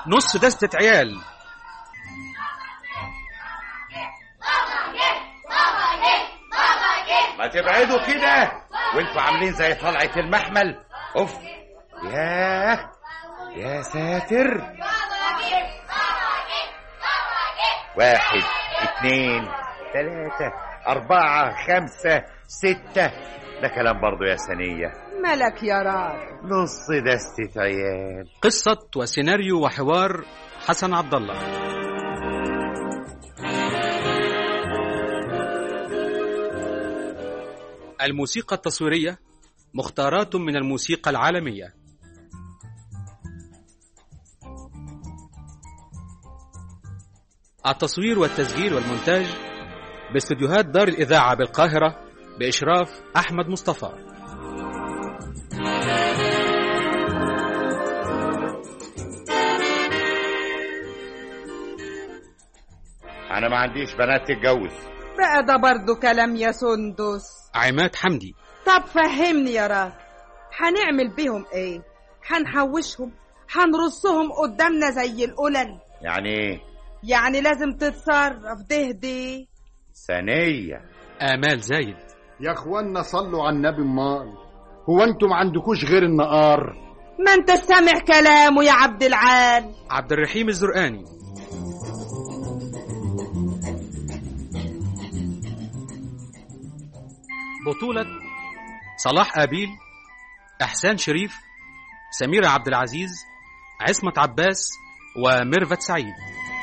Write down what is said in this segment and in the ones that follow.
نص دستة عيال ما تبعدوا كده وانتوا عاملين زي طلعة المحمل اوف ياه يا ساتر واحد اتنين تلاتة أربعة خمسة ستة ده كلام برضو يا سنية ملك يا راجل نص دستة عيال قصة وسيناريو وحوار حسن عبد الله الموسيقى التصويرية مختارات من الموسيقى العالمية التصوير والتسجيل والمونتاج باستديوهات دار الإذاعة بالقاهرة بإشراف أحمد مصطفى أنا ما عنديش بنات تتجوز بقى ده برضو كلام يا سندس عماد حمدي طب فهمني يا راجل هنعمل بيهم ايه هنحوشهم هنرصهم قدامنا زي القلل يعني ايه يعني لازم تتصرف دهدي سنية آمال زايد يا اخوانا صلوا على النبي امال هو انتم ما عندكوش غير النقار ما انت سامع كلامه يا عبد العال عبد الرحيم الزرقاني بطولة صلاح آبيل إحسان شريف سميرة عبد العزيز عصمت عباس وميرفت سعيد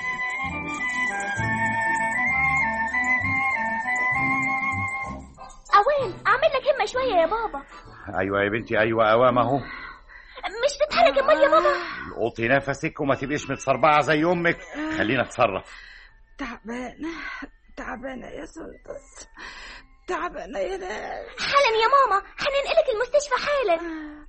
أوين أعمل لك همة شوية يا بابا أيوة يا بنتي أيوة أوام أهو مش تتحرك أمال يا بابا القطي نفسك وما تبقيش متصربعة زي أمك خلينا اتصرف تعبانة تعبانة يا سندس تعبانة يا ناس حالا يا ماما هننقلك المستشفى حالا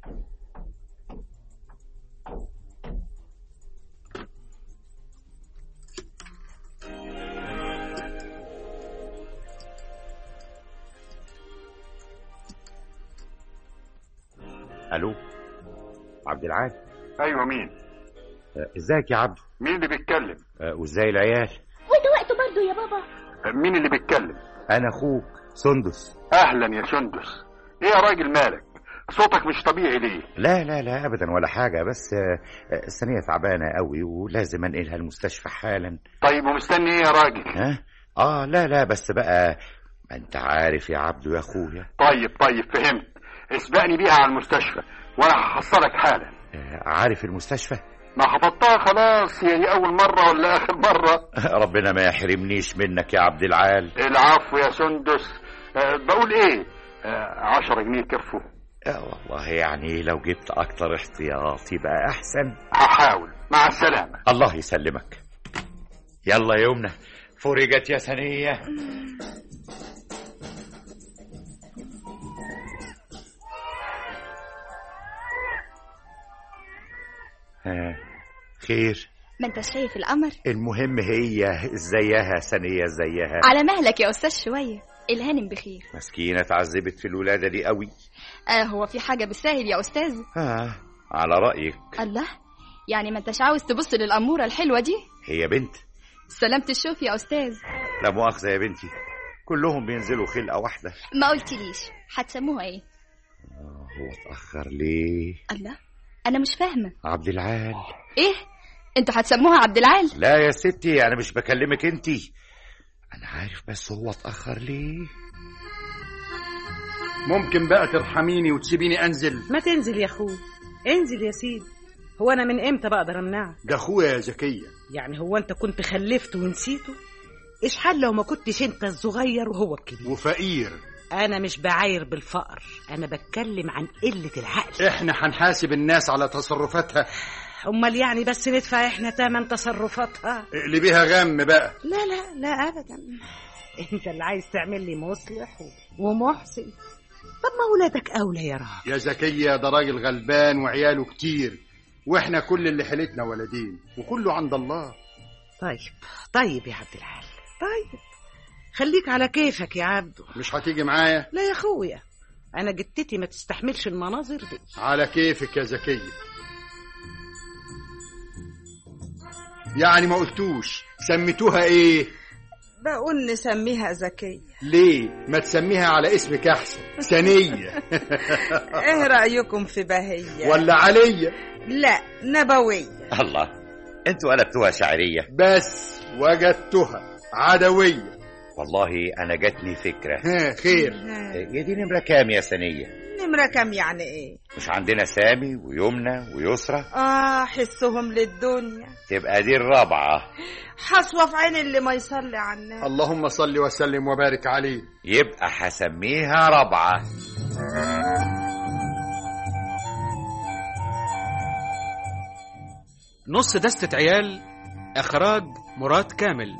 ألو عبد العال ايوه مين آه، ازيك يا عبد مين اللي بيتكلم آه، وازاي العيال وده وقته برضو يا بابا مين اللي بيتكلم انا اخوك سندس اهلا يا سندس ايه يا راجل مالك صوتك مش طبيعي ليه لا لا لا ابدا ولا حاجه بس آه، آه، الثانيه تعبانه قوي ولازم انقلها المستشفى حالا طيب ومستني ايه يا راجل ها اه لا لا بس بقى ما انت عارف يا عبدو يا اخويا طيب طيب فهمت اسبقني بيها على المستشفى وانا هحصلك حالا آه، عارف المستشفى ما حفظتها خلاص هي دي اول مره ولا اخر مره ربنا ما يحرمنيش منك يا عبد العال العفو يا سندس أه بقول ايه أه عشرة جنيه كفوا آه والله يعني لو جبت اكتر احتياط يبقى احسن هحاول مع السلامه الله يسلمك يلا يا يمنى فرجت يا ثانيه ها خير ما انت شايف القمر المهم هي زيها ثانيه زيها على مهلك يا استاذ شويه الهانم بخير مسكينه اتعذبت في الولاده دي قوي آه هو في حاجه بالساهل يا استاذ ها على رايك الله يعني ما انتش عاوز تبص للاموره الحلوه دي هي بنت سلامة الشوف يا استاذ لا مؤاخذه يا بنتي كلهم بينزلوا خلقه واحده ما قلتليش هتسموها ايه هو اتاخر ليه الله انا مش فاهمه عبد العال ايه انتوا هتسموها عبد العال لا يا ستي انا مش بكلمك انتي انا عارف بس هو اتاخر ليه ممكن بقى ترحميني وتسيبيني انزل ما تنزل يا اخوي انزل يا سيدي هو انا من امتى بقدر امنعك ده اخويا يا زكيه يعني هو انت كنت خلفته ونسيته ايش حل لو ما كنتش انت الصغير وهو الكبير وفقير انا مش بعاير بالفقر انا بتكلم عن قله العقل احنا هنحاسب الناس على تصرفاتها امال يعني بس ندفع احنا تمن تصرفاتها اقلبيها غم بقى لا لا لا ابدا انت اللي عايز تعمل لي مصلح و- ومحسن طب ما ولادك اولى يا راجل يا زكيه ده راجل غلبان وعياله كتير واحنا كل اللي حيلتنا ولدين وكله عند الله طيب طيب يا عبد العال طيب خليك على كيفك يا عبدو مش هتيجي معايا لا يا اخويا انا جتتي ما تستحملش المناظر دي على كيفك يا زكيه يعني ما قلتوش سميتوها ايه بقول نسميها زكية ليه ما تسميها على اسمك احسن ثانية ايه رأيكم في بهية ولا عليا لا نبوية الله انتوا قلبتوها شعرية بس وجدتها عدوية والله انا جاتني فكرة ها خير هي دي نمرة كام يا سنية نمرة كم يعني ايه مش عندنا سامي ويمنى ويسرى اه حسهم للدنيا تبقى دي الرابعة حصوة في عين اللي ما يصلي على النبي اللهم صل وسلم وبارك عليه يبقى هسميها رابعة نص دستة عيال إخراج مراد كامل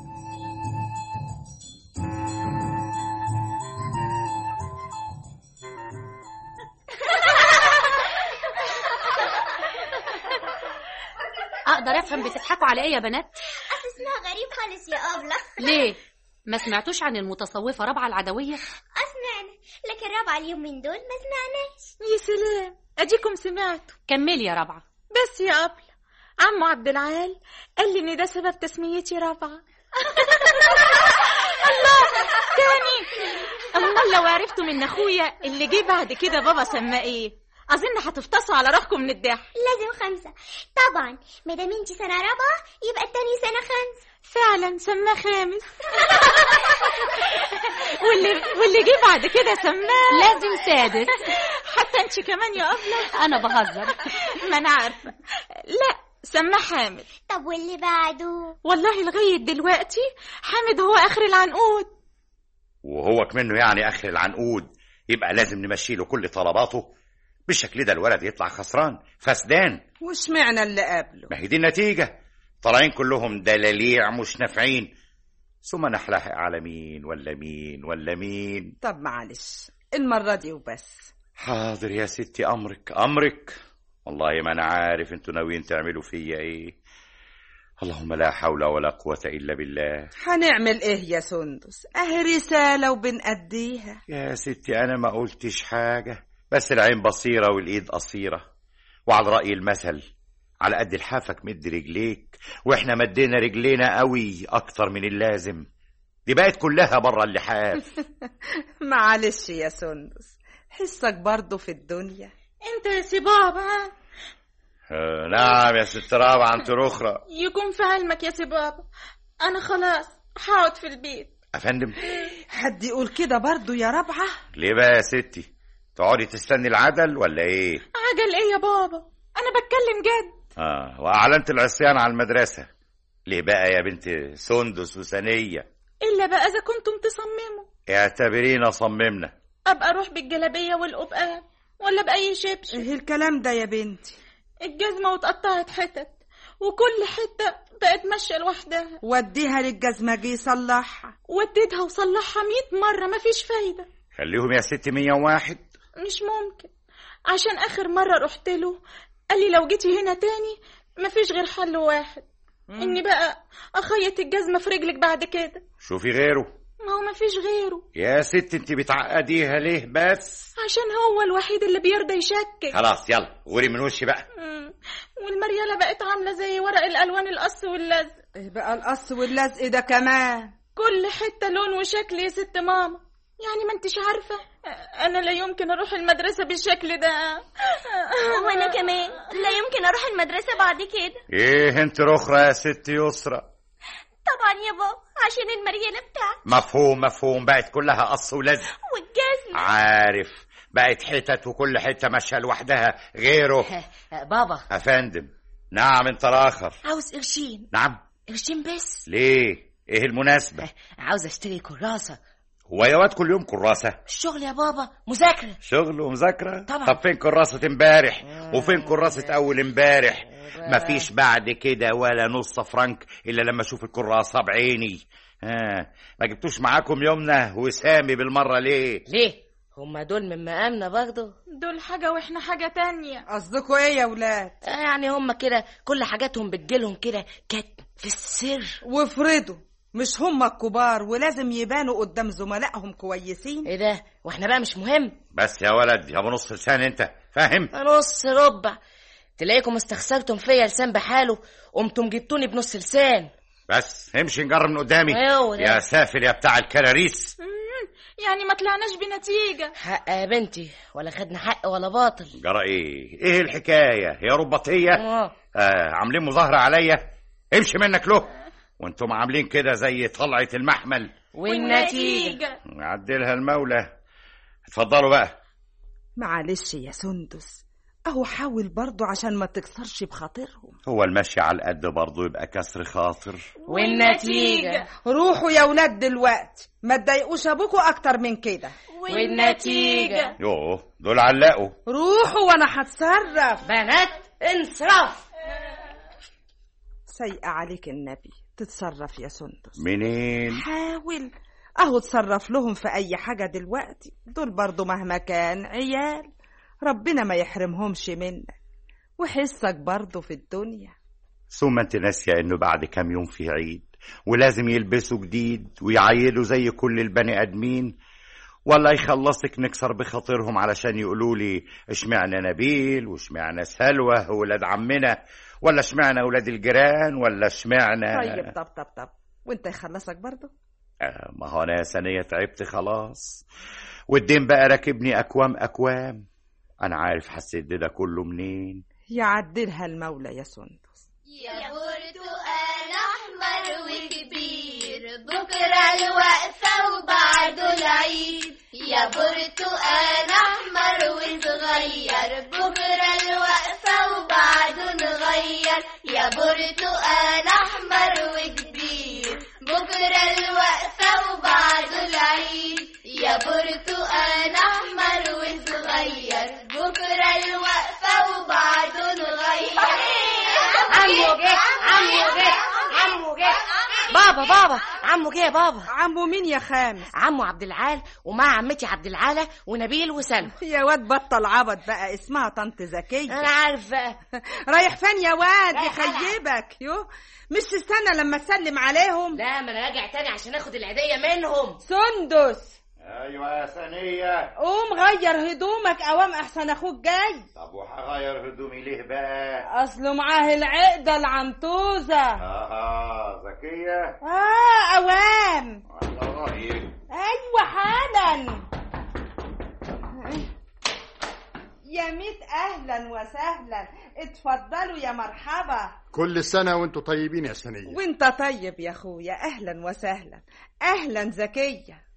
اقدر افهم بتضحكوا على ايه يا بنات أصل اسمها غريب خالص يا أبلة ليه ما سمعتوش عن المتصوفه رابعه العدويه أسمعنا لكن رابعة اليوم من دول ما سمعناش يا سلام اديكم سمعتوا كملي يا رابعه بس يا أبلة عمو عبد العال قال لي ان ده سبب تسميتي رابعة الله تاني امال لو عرفتوا من اخويا اللي جه بعد كده بابا سماه ايه اظن هتفتصوا على روحكم من الضحك لازم خمسة طبعا ما دام انتي سنة رابعة يبقى التاني سنة خمسة فعلا سماه خامس واللي واللي جه بعد كده سماه لازم سادس حتى انت كمان يا أبلة انا بهزر ما انا عارفة لا سماه حامد طب واللي بعده والله لغاية دلوقتي حامد هو آخر العنقود وهو كمنه يعني اخر العنقود يبقى لازم نمشي له كل طلباته بالشكل ده الولد يطلع خسران فسدان وش معنى اللي قبله ما هي دي النتيجة طالعين كلهم دلاليع مش نافعين ثم نحلحق على مين ولا مين ولا مين طب معلش المرة دي وبس حاضر يا ستي أمرك أمرك والله ما أنا عارف انتوا ناويين تعملوا فيا إيه اللهم لا حول ولا قوة إلا بالله هنعمل ايه يا سندس اه رسالة وبنأديها يا ستي أنا ما قلتش حاجة بس العين بصيرة والإيد قصيرة وعلى رأي المثل على قد لحافك مد رجليك واحنا مدينا رجلينا قوي أكتر من اللازم دي بقت كلها بره اللحاف معلش يا سندس حسك برضه في الدنيا انت يا سي بابا آه، نعم يا ست رابعة أنت أخرى يكون في علمك يا سي بابا انا خلاص هقعد في البيت أفندم حد يقول كده برضه يا رابعة ليه بقى يا ستي تقعدي تستني العدل ولا إيه عجل ايه يا بابا انا بتكلم جد آه وأعلنت العصيان على المدرسة ليه بقى يا بنت سندس وسنية الا بقى اذا كنتم تصمموا اعتبرينا صممنا ابقى اروح بالجلابيه والقبقان ولا باي شبشب ايه الكلام ده يا بنتي الجزمه واتقطعت حتت وكل حته بقت ماشيه لوحدها وديها للجزمجي يصلحها وديتها وصلحها مية مرة مفيش فايدة خليهم يا ستي مية وواحد مش ممكن عشان آخر مرة رحت له قال لي لو جيتي هنا تاني مفيش غير حل واحد إني بقى أخيط الجزمة في رجلك بعد كده شوفي غيره ما هو مفيش غيره يا ست انت بتعقديها ليه بس عشان هو الوحيد اللي بيرضى يشكك خلاص يلا وري من وشي بقى مم. والمريالة بقت عاملة زي ورق الألوان القص واللزق ايه بقى القص واللزق ده كمان كل حتة لون وشكل يا ست ماما يعني ما انتش عارفة أنا لا يمكن أروح المدرسة بالشكل ده وأنا كمان لا يمكن أروح المدرسة بعد كده ايه انت رخرة يا ست يسرى طبعا يا بابا عشان المريالة بتاعتي مفهوم مفهوم بقت كلها قص ولزق والجزمة عارف بقت حتت وكل حتة ماشية لوحدها غيره بابا أفندم نعم انت الآخر عاوز قرشين نعم قرشين بس ليه ايه المناسبة عاوز اشتري كراسة هو يا واد كل يوم كراسة الشغل يا بابا مذاكرة شغل ومذاكرة طبعا. طب فين كراسة امبارح وفين كراسة أول امبارح مفيش بعد كده ولا نص فرنك إلا لما أشوف الكراسة بعيني ها ما جبتوش معاكم يومنا وسامي بالمرة ليه ليه هما دول من مقامنا برضه دول حاجة وإحنا حاجة تانية قصدكوا ايه يا ولاد آه يعني هما كده كل حاجاتهم بتجيلهم كده كانت في السر وافرضوا مش هم الكبار ولازم يبانوا قدام زملائهم كويسين ايه ده واحنا بقى مش مهم بس يا ولد يا ابو نص لسان انت فاهم نص ربع تلاقيكم استخسرتم فيا لسان بحاله قمتم جبتوني بنص لسان بس امشي نجرب من قدامي أيوه ده. يا سافل يا بتاع الكراريس يعني ما طلعناش بنتيجة حق يا بنتي ولا خدنا حق ولا باطل جرى ايه ايه الحكايه يا رباطيه اه آه عاملين مظاهره عليا امشي منك له وانتم عاملين كده زي طلعه المحمل والنتيجة عدلها المولى اتفضلوا بقى معلش يا سندس اهو حاول برضو عشان ما تكسرش بخاطرهم هو المشي على القد برضه يبقى كسر خاطر والنتيجة روحوا يا ولاد دلوقتي ما تضايقوش ابوكوا اكتر من كده والنتيجة يوه دول علقوا روحوا وانا هتصرف بنات انصراف سيئة عليك النبي تتصرف يا سندس منين حاول اهو تصرف لهم في اي حاجة دلوقتي دول برضو مهما كان عيال ربنا ما يحرمهمش منك وحسك برضو في الدنيا ثم انت ناسيه انه بعد كام يوم في عيد ولازم يلبسوا جديد ويعيدوا زي كل البني ادمين ولا يخلصك نكسر بخاطرهم علشان يقولوا لي اشمعنى نبيل واشمعنى سلوى ولاد عمنا ولا اشمعنى ولاد الجيران ولا اشمعنى طيب طب طب طب وانت يخلصك برضو آه، ما هو انا يا سنية تعبت خلاص والدين بقى راكبني اكوام اكوام انا عارف هسد ده كله منين يعدلها المولى يا سندس يا برتقال احمر وكبير بكره الوقفه وبعده العيد يا برتقال احمر وصغير بكره الوقفه وبعده نغير يا برتقال احمر وكبير بكره الوقفه وبعده العيد يا برتقال احمر وصغير بكره الوقفه وبعده نغير عمو جه عمو جه عمو جه بابا بابا عمو جه يا بابا عمو مين يا خامس عمو عبد العال ومع عمتي عبد العالة ونبيل وسلمى يا واد بطل عبط بقى اسمها طنط زكية انا عارف بقى رايح فين يا واد رايح يخيبك يو مش تستنى لما تسلم عليهم لا ما انا راجع تاني عشان اخد العيدية منهم سندس ايوه يا سنية قوم غير هدومك اوام احسن اخوك جاي طب وهغير هدومي ليه بقى اصله معاه العقدة العنطوزة اه ذكية اه اوام الله رأيك ايوه حالا يا ميت اهلا وسهلا اتفضلوا يا مرحبا كل سنة وانتوا طيبين يا سنية وانت طيب يا اخويا اهلا وسهلا اهلا زكيه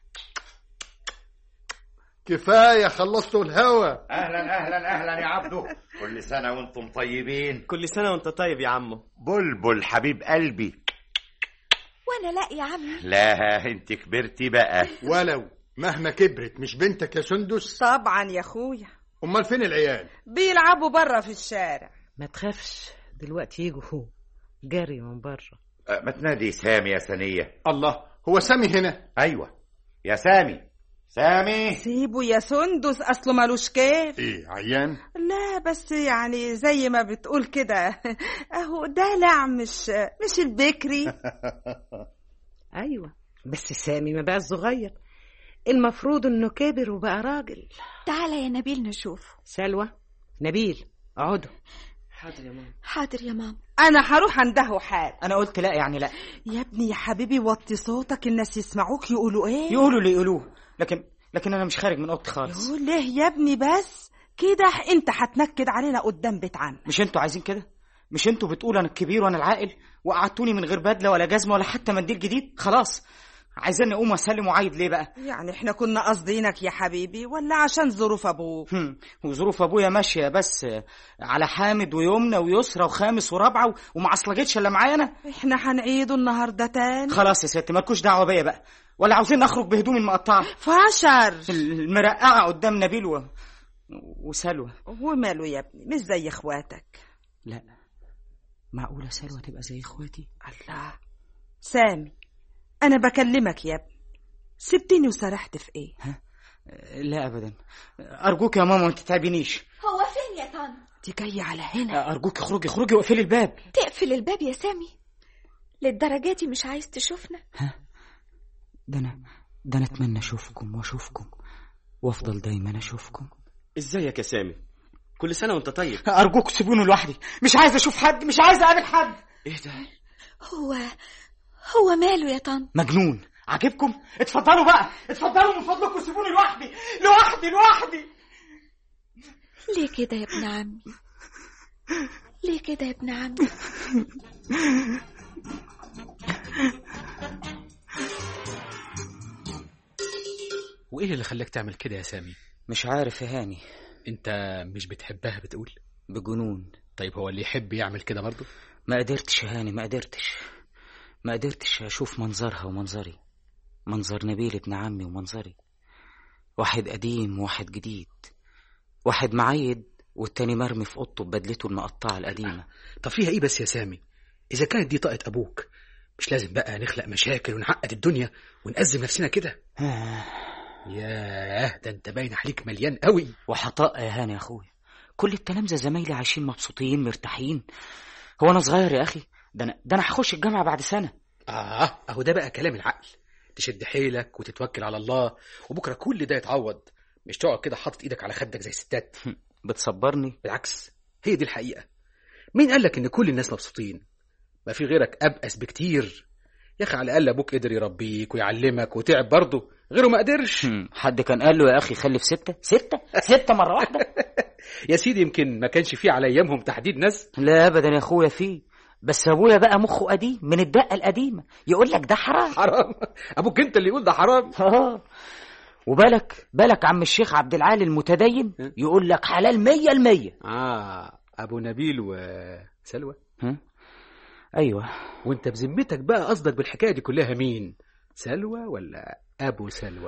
كفاية خلصتوا الهوا اهلا اهلا اهلا يا عبدو كل سنة وانتم طيبين كل سنة وانت طيب يا عمو بلبل حبيب قلبي وانا لا يا عمي لا انت كبرتي بقى ولو مهما كبرت مش بنتك يا سندس طبعا يا اخويا امال فين العيال بيلعبوا بره في الشارع ما تخافش دلوقتي يجوا هو جري من بره أه، ما تنادي سامي يا سنية الله هو سامي هنا ايوه يا سامي سامي سيبه يا سندس اصله ملوش كيف ايه عيان لا بس يعني زي ما بتقول كده اهو دلع مش مش البكري ايوه بس سامي ما بقى صغير المفروض انه كبر وبقى راجل تعالى يا نبيل نشوفه سلوى نبيل اقعدوا حاضر يا ماما حاضر يا ماما انا هروح اندهه حال انا قلت لا يعني لا يا ابني يا حبيبي وطي صوتك الناس يسمعوك يقولوا ايه يقولوا اللي يقولوه لكن لكن انا مش خارج من اوضتي خالص يقول ليه يا ابني بس كده انت هتنكد علينا قدام بيت عمك مش انتوا عايزين كده مش انتوا بتقولوا انا الكبير وانا العاقل وقعدتوني من غير بدله ولا جزمه ولا حتى منديل جديد خلاص عايزاني اقوم اسلم وعايد ليه بقى يعني احنا كنا قاصدينك يا حبيبي ولا عشان ظروف ابوك هم، وظروف ابويا ماشيه بس على حامد ويمنى ويسرى وخامس ورابعه وما عصلجتش الا معايا انا احنا هنعيده النهارده تاني خلاص يا ست مالكوش دعوه بيا بقى ولا عاوزين نخرج بهدومي المقطعه فشر المرقعه قدام نبيل و... وسلوى وماله يا ابني مش زي اخواتك لا معقوله سلوى تبقى زي اخواتي الله سامي انا بكلمك يا ابني سبتني وسرحت في ايه لا ابدا ارجوك يا ماما ما تتعبينيش هو فين يا طن دي جايه على هنا ارجوك اخرجي اخرجي واقفلي الباب تقفل الباب يا سامي للدرجة دي مش عايز تشوفنا ده انا ده انا اتمنى اشوفكم واشوفكم وافضل دايما اشوفكم ازيك يا سامي كل سنه وانت طيب ارجوك سيبوني لوحدي مش عايز اشوف حد مش عايز اقابل حد ايه ده هو هو ماله يا طن مجنون عاجبكم اتفضلوا بقى اتفضلوا من فضلكم سيبوني لوحدي لوحدي لوحدي ليه كده يا ابن عمي ليه كده يا ابن عمي وايه اللي خلاك تعمل كده يا سامي مش عارف يا هاني انت مش بتحبها بتقول بجنون طيب هو اللي يحب يعمل كده برضه ما قدرتش يا هاني ما قدرتش ما قدرتش اشوف منظرها ومنظري منظر نبيل ابن عمي ومنظري واحد قديم وواحد جديد واحد معيد والتاني مرمي في اوضته ببدلته المقطعه القديمه طب فيها ايه بس يا سامي اذا كانت دي طاقه ابوك مش لازم بقى نخلق مشاكل ونعقد الدنيا ونأزم نفسنا كده ياه ده انت باين عليك مليان قوي وحطاء يا هاني يا اخويا كل التلامذه زمايلي عايشين مبسوطين مرتاحين هو انا صغير يا اخي ده انا ده انا هخش الجامعه بعد سنه اه اهو ده بقى كلام العقل تشد حيلك وتتوكل على الله وبكره كل ده يتعوض مش تقعد كده حاطط ايدك على خدك زي الستات بتصبرني بالعكس هي دي الحقيقه مين قال لك ان كل الناس مبسوطين ما في غيرك ابأس بكتير يا اخي على الاقل ابوك قدر يربيك ويعلمك وتعب برضه غيره ما قدرش حد كان قال له يا اخي خلف ستة ستة ستة مرة واحدة يا سيدي يمكن ما كانش فيه على ايامهم تحديد نسل لا ابدا يا اخويا فيه بس ابويا بقى مخه قديم من الدقة القديمة يقول لك ده حرام حرام ابوك انت اللي يقول ده حرام اه وبالك بالك عم الشيخ عبد العالي المتدين يقول لك حلال مية المية اه ابو نبيل وسلوى ها؟ ايوه وانت بذمتك بقى قصدك بالحكايه دي كلها مين سلوى ولا ابو سلوى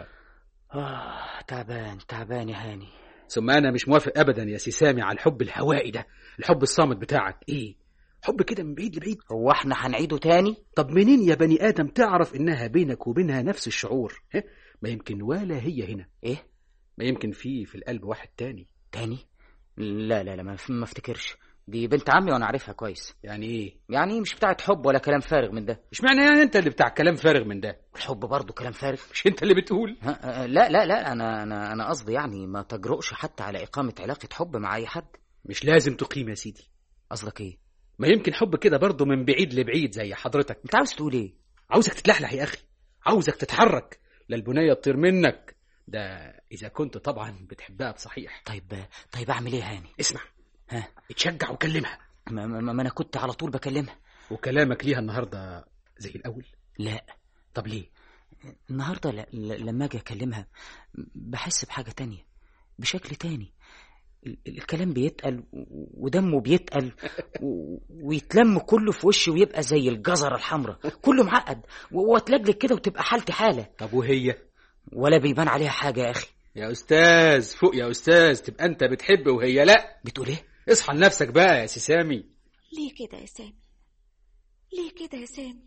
اه تعبان تعبان يا هاني ثم انا مش موافق ابدا يا سي سامي على الحب الهوائي ده الحب الصامت بتاعك ايه حب كده من بعيد لبعيد هو احنا هنعيده تاني طب منين يا بني ادم تعرف انها بينك وبينها نفس الشعور ها؟ ما يمكن ولا هي هنا ايه ما يمكن في في القلب واحد تاني تاني لا لا لا ما ما افتكرش دي بنت عمي وانا عارفها كويس يعني ايه يعني مش بتاعت حب ولا كلام فارغ من ده مش معنى يعني انت اللي بتاع كلام فارغ من ده الحب برضه كلام فارغ مش انت اللي بتقول ها آه، لا لا لا انا انا انا قصدي يعني ما تجرؤش حتى على اقامه علاقه حب مع اي حد مش لازم تقيم يا سيدي قصدك ايه ما يمكن حب كده برضه من بعيد لبعيد زي حضرتك انت عاوز تقول ايه عاوزك تتلحلح يا اخي عاوزك تتحرك لا البنيه تطير منك ده اذا كنت طبعا بتحبها بصحيح طيب طيب اعمل ايه هاني اسمع ها اتشجع وكلمها ما, ما, ما انا كنت على طول بكلمها وكلامك ليها النهارده زي الاول لا طب ليه النهارده ل... ل... لما اجي اكلمها بحس بحاجه تانية بشكل تاني ال- الكلام بيتقل و- ودمه بيتقل و- ويتلم كله في وشي ويبقى زي الجزرة الحمراء كله معقد و- واتلجلج كده وتبقى حالتي حالة طب وهي ولا بيبان عليها حاجة يا أخي يا استاذ فوق يا استاذ تبقى انت بتحب وهي لا بتقول ايه اصحى لنفسك بقى يا سي سامي ليه كده يا سامي ليه كده يا سامي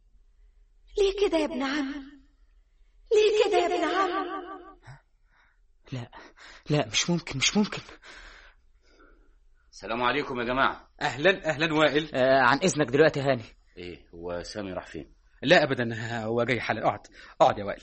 ليه كده يا ابن عم ليه كده يا ابن عم لا لا مش ممكن مش ممكن السلام عليكم يا جماعه اهلا اهلا وائل آه عن إذنك دلوقتي يا هاني ايه هو سامي راح فين لا ابدا هو جاي حالا اقعد اقعد يا وائل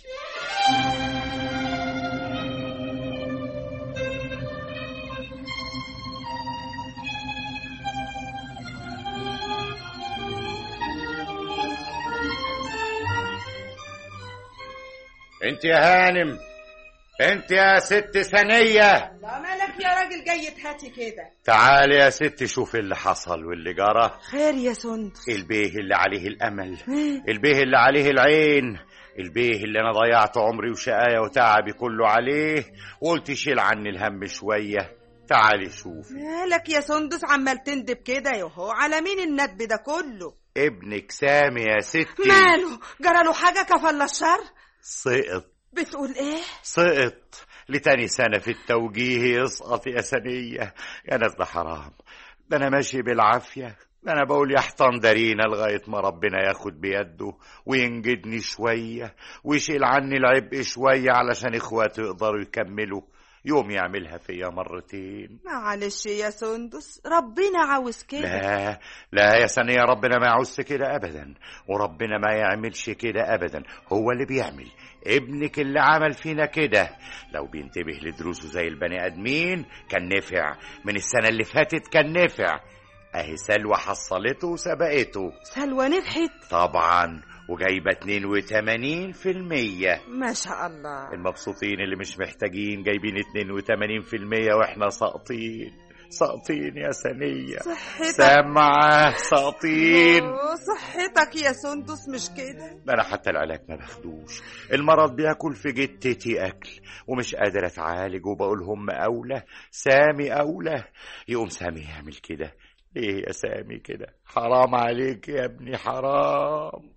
انت يا هانم انت يا ست ثانية لا مالك يا راجل جاي تهاتي كده تعالي يا ست شوف اللي حصل واللي جرى خير يا سندس البيه اللي عليه الأمل البيه اللي عليه العين البيه اللي أنا ضيعت عمري وشقايا وتعبي كله عليه وقلت شيل عني الهم شوية تعالي شوف مالك يا سندس عمال تندب كده يهو على مين الندب ده كله ابنك سامي يا ستي ماله جراله حاجة كفل الشر سقط بتقول ايه سقط لتاني سنة في التوجيه يسقط يا سنية يا ناس ده حرام ده أنا ماشي بالعافية ده أنا بقول يا حيطان دارينا لغاية ما ربنا ياخد بيده وينجدني شوية ويشيل عني العبء شوية علشان إخواتي يقدروا يكملوا يوم يعملها فيا مرتين معلش يا سندس ربنا عاوز كده لا لا يا سنية ربنا ما يعوز كده أبدا وربنا ما يعملش كده أبدا هو اللي بيعمل ابنك اللي عمل فينا كده لو بينتبه لدروسه زي البني آدمين كان نفع من السنة اللي فاتت كان نفع أهي سلوى حصلته وسبقته سلوى نجحت طبعا وجايبة 82 في المية ما شاء الله المبسوطين اللي مش محتاجين جايبين 82 في المية واحنا ساقطين ساقطين يا سنية صحتك سامعة ساقطين أوه، صحتك يا سندس مش كده ده انا حتى العلاج ما باخدوش المرض بياكل في جتتي اكل ومش قادر اتعالج وبقول هم اولى سامي اولى يقوم سامي يعمل كده ليه يا سامي كده حرام عليك يا ابني حرام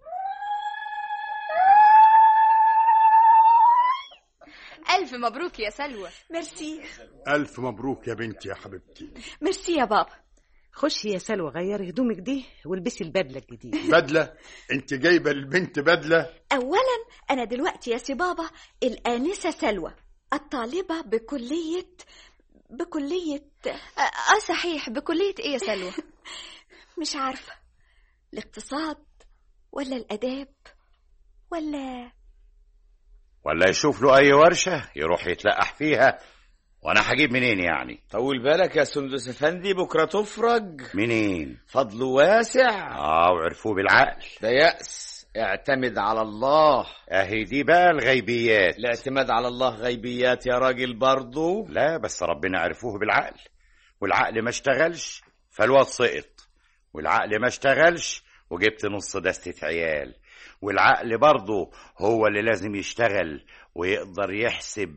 ألف مبروك يا سلوى ميرسي ألف مبروك يا بنتي يا حبيبتي ميرسي يا بابا خشي يا سلوى غيري هدومك دي والبسي البدله الجديده بدلة انت جايبة للبنت بدلة أولا أنا دلوقتي يا سي بابا الآنسة سلوى الطالبة بكلية بكلية اه صحيح بكلية ايه يا سلوى مش عارفة الاقتصاد ولا الآداب ولا ولا يشوف له اي ورشة يروح يتلقح فيها وانا هجيب منين يعني طول بالك يا سندس افندي بكره تفرج منين فضله واسع اه وعرفوه بالعقل ده يأس اعتمد على الله اهي دي بقى الغيبيات الاعتماد على الله غيبيات يا راجل برضو لا بس ربنا عرفوه بالعقل والعقل ما اشتغلش فالواد سقط والعقل ما اشتغلش وجبت نص دستة عيال والعقل برضه هو اللي لازم يشتغل ويقدر يحسب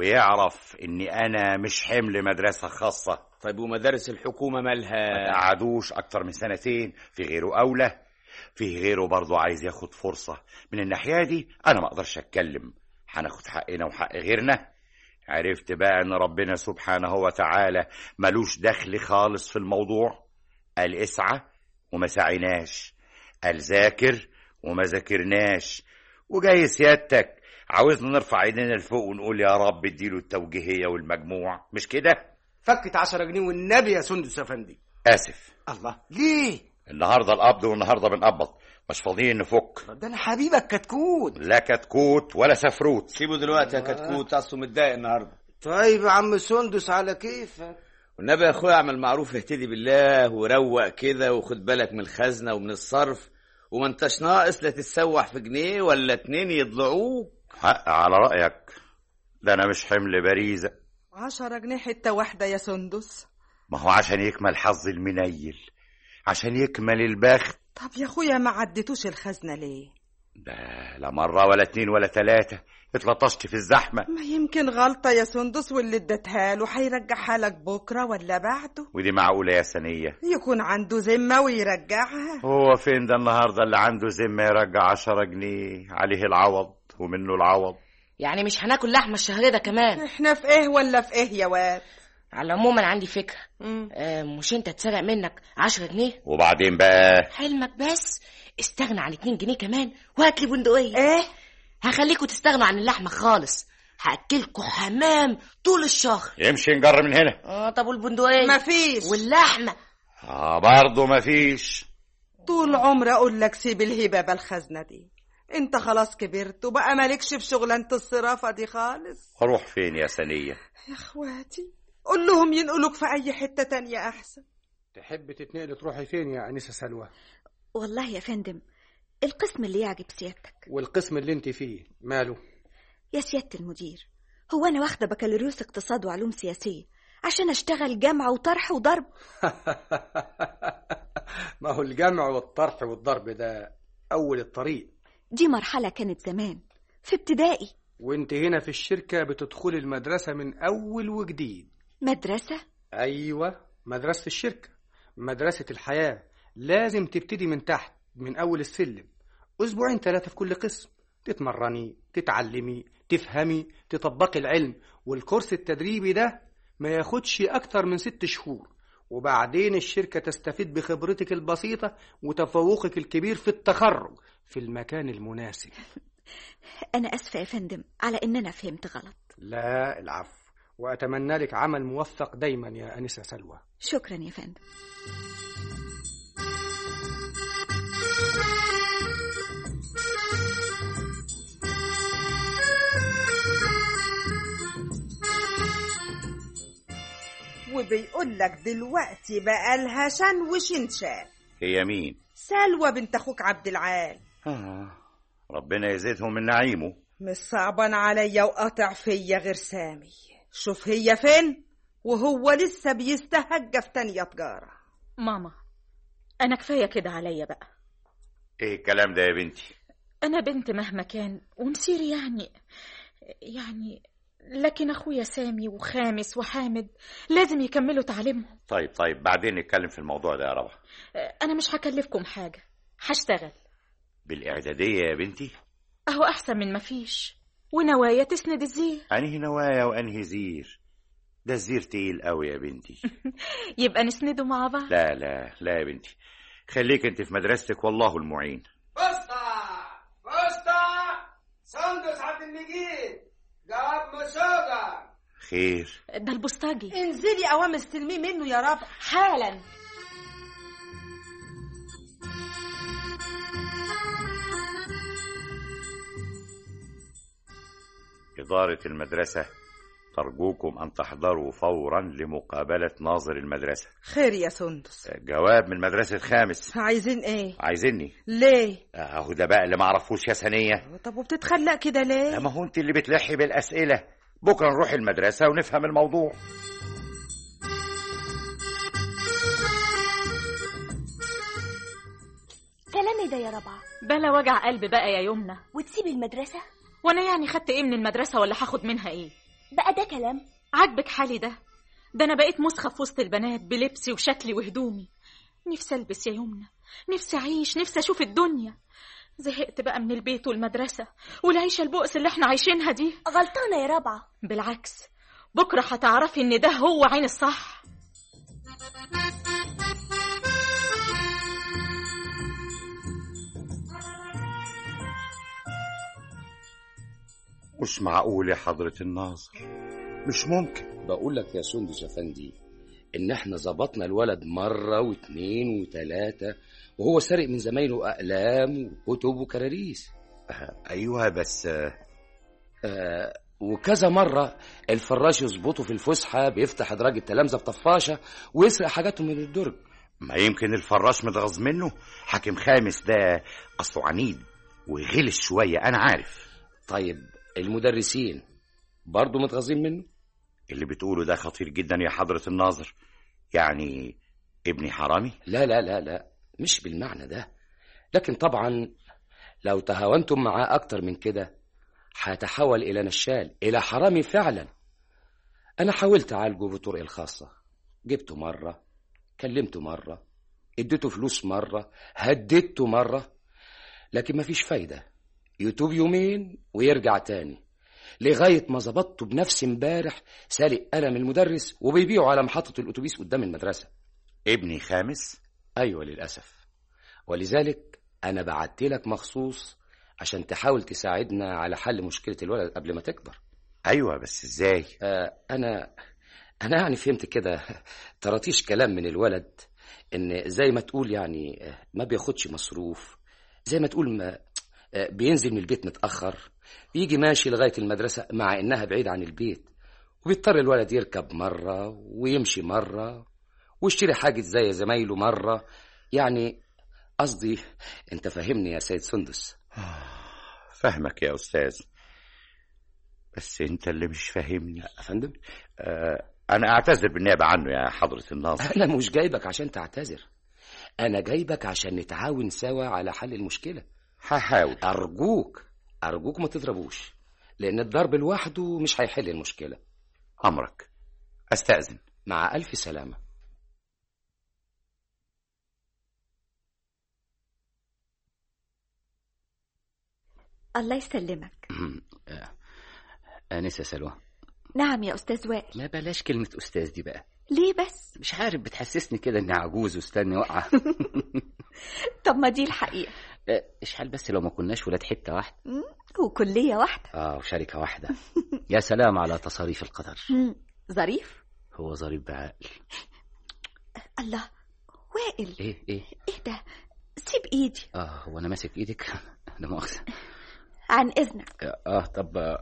ويعرف اني انا مش حمل مدرسة خاصة طيب ومدارس الحكومة ما مالها قعدوش اكتر من سنتين في غيره اولى في غيره برضه عايز ياخد فرصة من الناحية دي انا ما اقدرش اتكلم هناخد حقنا وحق غيرنا عرفت بقى ان ربنا سبحانه وتعالى ملوش دخل خالص في الموضوع قال اسعى وما سعيناش قال ذاكر وما ذاكرناش وجاي سيادتك عاوزنا نرفع ايدينا لفوق ونقول يا رب اديله التوجيهية والمجموع مش كده فكت عشرة جنيه والنبي يا سندس افندي اسف الله ليه النهارده القبض والنهارده بنقبض مش فاضيين نفك ده انا حبيبك كتكوت لا كتكوت ولا سفروت سيبه دلوقتي يا كتكوت اصله متضايق النهارده طيب يا عم سندس على كيفك والنبي يا اخويا اعمل معروف اهتدي بالله وروق كده وخد بالك من الخزنه ومن الصرف وما انتش ناقص لا تتسوح في جنيه ولا اتنين يضلعوك حق على رأيك ده انا مش حمل باريزة عشرة جنيه حتة واحدة يا سندس ما هو عشان يكمل حظ المنيل عشان يكمل البخت طب يا اخويا ما عدتوش الخزنة ليه ده لا مرة ولا اتنين ولا تلاتة اتلطشت في الزحمة ما يمكن غلطة يا سندس واللي اديتها له هيرجعها لك بكرة ولا بعده ودي معقولة يا سنية يكون عنده ذمة ويرجعها هو فين ده النهاردة اللي عنده ذمة يرجع عشرة جنيه عليه العوض ومنه العوض يعني مش هناكل لحمة الشهر ده كمان احنا في ايه ولا في ايه يا واد على العموم انا عندي فكرة آه مش انت تسرق منك عشرة جنيه وبعدين بقى حلمك بس استغنى عن اتنين جنيه كمان وهات لي بندقية ايه هخليكوا تستغنوا عن اللحمة خالص هاكلكوا حمام طول الشهر يمشي نجر من هنا اه طب والبندقية مفيش واللحمة اه برضه مفيش طول عمري اقول لك سيب الهبة بالخزنة دي انت خلاص كبرت وبقى مالكش في شغلانة الصرافة دي خالص اروح فين يا سنية يا اخواتي قول لهم ينقلوك في اي حتة تانية احسن تحب تتنقل تروحي فين يا انسه سلوى والله يا فندم القسم اللي يعجب سيادتك والقسم اللي انت فيه ماله يا سيادة المدير هو أنا واخدة بكالوريوس اقتصاد وعلوم سياسية عشان أشتغل جامعة وطرح وضرب ما هو الجمع والطرح والضرب ده اول الطريق دي مرحلة كانت زمان في ابتدائي وانت هنا في الشركة بتدخلي المدرسة من اول وجديد مدرسة ايوه مدرسة الشركة مدرسة الحياة لازم تبتدي من تحت من اول السلم اسبوعين ثلاثة في كل قسم تتمرني تتعلمي تفهمي تطبقي العلم والكورس التدريبي ده ما ياخدش اكتر من ست شهور وبعدين الشركة تستفيد بخبرتك البسيطة وتفوقك الكبير في التخرج في المكان المناسب أنا أسفة يا فندم على إن أنا فهمت غلط لا العفو وأتمنى لك عمل موفق دايما يا أنسة سلوى شكرا يا فندم وبيقول لك دلوقتي بقى لها شن وشنشان هي مين سلوى بنت اخوك عبد العال آه. ربنا يزيدهم من نعيمه مش صعبان عليا وقاطع فيا غير سامي شوف هي فين وهو لسه بيستهجى في تانية تجارة ماما أنا كفاية كده عليا بقى ايه الكلام ده يا بنتي أنا بنت مهما كان ومسير يعني يعني لكن أخويا سامي وخامس وحامد لازم يكملوا تعليمهم طيب طيب بعدين نتكلم في الموضوع ده يا ربع أنا مش هكلفكم حاجة هشتغل بالإعدادية يا بنتي أهو أحسن من مفيش ونوايا تسند الزير أنهي نوايا وأنهي زير ده الزير تقيل قوي يا بنتي يبقى نسنده مع بعض لا لا لا يا بنتي خليك انت في مدرستك والله المعين بسطة بسطة سندس عبد المجيد جواب مسوقة خير ده البوسطجي انزلي قوام استلميه منه يا رب حالا إدارة المدرسة ترجوكم أن تحضروا فورا لمقابلة ناظر المدرسة خير يا سندس جواب من مدرسة خامس عايزين ايه عايزيني ليه اهو ده بقى اللي معرفوش يا ثانية طب وبتتخلق كده ليه ما هو انت اللي بتلحي بالأسئلة بكرة نروح المدرسة ونفهم الموضوع كلامي ده يا ربع بلا وجع قلب بقى يا يمنى وتسيب المدرسة وانا يعني خدت ايه من المدرسة ولا هاخد منها ايه بقى ده كلام عاجبك حالي ده ده انا بقيت مسخة في وسط البنات بلبسي وشكلي وهدومي نفسي البس يا يمنى نفسي اعيش نفسي اشوف الدنيا زهقت بقى من البيت والمدرسة والعيشة البؤس اللي احنا عايشينها دي غلطانة يا ربعة بالعكس بكرة هتعرفي ان ده هو عين الصح مش معقول يا حضرة الناظر مش ممكن بقول لك يا سندس افندي ان احنا ظبطنا الولد مرة واتنين وتلاتة وهو سارق من زمايله اقلام وكتب وكراريس ايوه بس آه وكذا مرة الفراش يظبطه في الفسحة بيفتح ادراج التلامذة بطفاشة ويسرق حاجاتهم من الدرج ما يمكن الفراش متغاظ منه حاكم خامس ده اصله عنيد وغلس شوية انا عارف طيب المدرسين برضه متغاظين منه اللي بتقوله ده خطير جدا يا حضرة الناظر يعني ابني حرامي لا لا لا لا مش بالمعنى ده لكن طبعا لو تهاونتم معاه أكتر من كده هيتحول إلى نشال إلى حرامي فعلا أنا حاولت أعالجه بطرقي الخاصة جبته مرة كلمته مرة اديته فلوس مرة هددته مرة لكن مفيش فايدة يتوب يومين ويرجع تاني لغاية ما ظبطته بنفسي امبارح سارق قلم المدرس وبيبيعه على محطة الأتوبيس قدام المدرسة ابني خامس؟ أيوة للأسف ولذلك أنا بعت لك مخصوص عشان تحاول تساعدنا على حل مشكلة الولد قبل ما تكبر أيوة بس إزاي؟ آه أنا أنا يعني فهمت كده طرطيش كلام من الولد إن زي ما تقول يعني ما بياخدش مصروف زي ما تقول ما بينزل من البيت متأخر يجي ماشي لغاية المدرسة مع إنها بعيد عن البيت وبيضطر الولد يركب مرة ويمشي مرة ويشتري حاجة زي زمايله مرة يعني قصدي أنت فاهمني يا سيد سندس فهمك يا أستاذ بس أنت اللي مش فاهمني أفندم آه أنا أعتذر بالنيابة عنه يا حضرة الناظر أنا مش جايبك عشان تعتذر أنا جايبك عشان نتعاون سوا على حل المشكلة هحاول أرجوك أرجوك ما تضربوش لأن الضرب لوحده مش هيحل المشكلة أمرك أستأذن مع ألف سلامة الله يسلمك آنسة سلوى نعم يا أستاذ وائل ما بلاش كلمة أستاذ دي بقى ليه بس مش عارف بتحسسني كده إني عجوز واستني واقعة طب ما دي الحقيقة اشحال بس لو ما كناش ولاد حتة واحدة وكلية واحدة اه وشركة واحدة يا سلام على تصاريف القدر ظريف هو ظريف بعقل الله وائل ايه ايه ايه ده سيب ايدي اه هو انا ماسك ايدك لا مؤاخذه عن اذنك اه طب آه،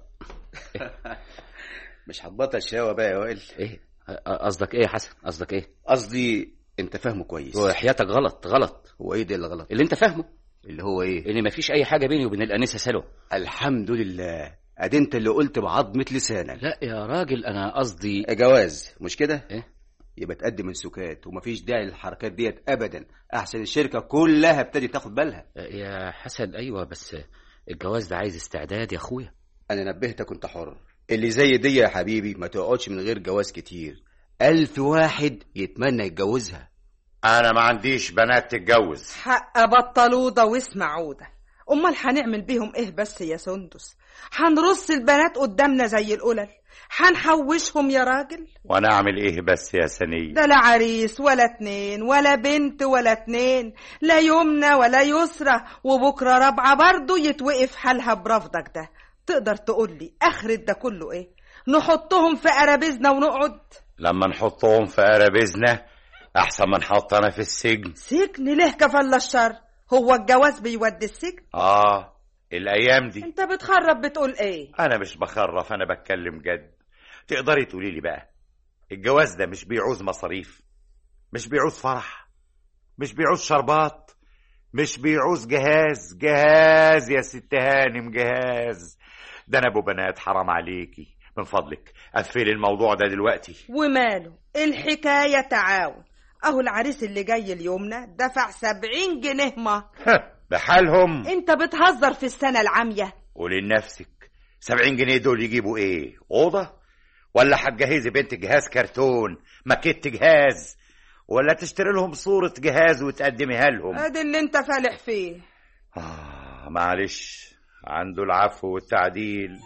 مش هتبطل شقاوة بقى يا وائل ايه آه، قصدك ايه يا حسن قصدك ايه قصدي انت فاهمه كويس وحياتك غلط غلط هو ايه ده اللي غلط اللي انت فاهمه اللي هو ايه ان مفيش اي حاجه بيني وبين الانسه سلوى الحمد لله ادي انت اللي قلت بعظمة لسانك لا يا راجل انا قصدي جواز مش كده ايه يبقى تقدم السكات ومفيش داعي للحركات ديت ابدا احسن الشركه كلها ابتدت تاخد بالها يا حسن ايوه بس الجواز ده عايز استعداد يا اخويا انا نبهتك كنت حر اللي زي دي يا حبيبي ما تقعدش من غير جواز كتير ألف واحد يتمنى يتجوزها انا ما عنديش بنات تتجوز حق بطلوده واسمعوده امال هنعمل بيهم ايه بس يا سندس هنرص البنات قدامنا زي القلل هنحوشهم يا راجل وانا اعمل ايه بس يا سنية ده لا عريس ولا اتنين ولا بنت ولا اتنين لا يمنى ولا يسرى وبكرة رابعة برضو يتوقف حالها برفضك ده تقدر تقولي اخرة ده كله ايه نحطهم في قرابيزنا ونقعد لما نحطهم في قرابيزنا احسن ما نحط انا في السجن سجن ليه كفل الشر هو الجواز بيودي السجن اه الايام دي انت بتخرب بتقول ايه انا مش بخرف انا بتكلم جد تقدري تقولي لي بقى الجواز ده مش بيعوز مصاريف مش بيعوز فرح مش بيعوز شربات مش بيعوز جهاز جهاز يا ست هانم جهاز ده انا ابو بنات حرام عليكي من فضلك قفلي الموضوع ده دلوقتي وماله الحكاية تعاون اهو العريس اللي جاي اليومنا دفع سبعين جنيه ما بحالهم انت بتهزر في السنة العامية قولي لنفسك سبعين جنيه دول يجيبوا ايه اوضه ولا هتجهزي بنت جهاز كرتون ماكيت جهاز ولا تشتري لهم صورة جهاز وتقدميها لهم ادي اللي انت فالح فيه آه معلش عنده العفو والتعديل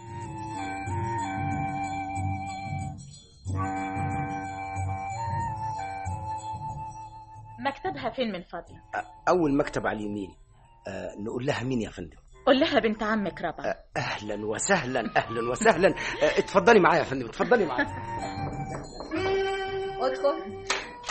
مكتبها فين من فضلك اول مكتب على اليمين آه نقول لها مين يا فندم قول لها بنت عمك ربع اهلا وسهلا اهلا وسهلا آه اتفضلي معايا يا فندم اتفضلي معايا ادخل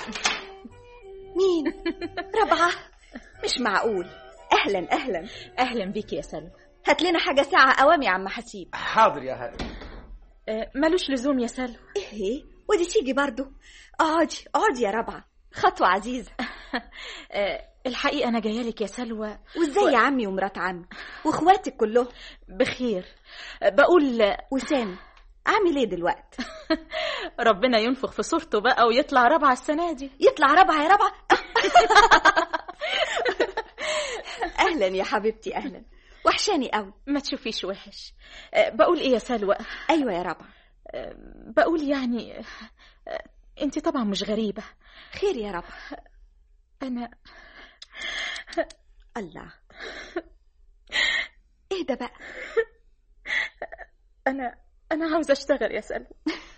مين ربعة مش معقول اهلا اهلا اهلا بيك يا سلوى هات لنا حاجة ساعة قوام يا عم حسيب حاضر يا هلا آه، ملوش لزوم يا سلوى ايه ودي تيجي برضو اقعدي اقعدي يا ربعة خطوة عزيزة آه، الحقيقة أنا جاية لك يا سلوى وازاي يا عمي ومرات عمي واخواتك كلهم بخير آه، بقول وسام عامل ايه دلوقتي ربنا ينفخ في صورته بقى ويطلع رابعة السنة دي يطلع ربعة يا ربعة اهلا يا حبيبتي اهلا وحشاني قوي ما تشوفيش وحش آه، بقول ايه يا سلوى ايوه يا ربعة آه، بقول يعني آه، انت طبعا مش غريبة خير يا ربعة انا الله ايه ده بقى انا انا عاوزة اشتغل يا سلوى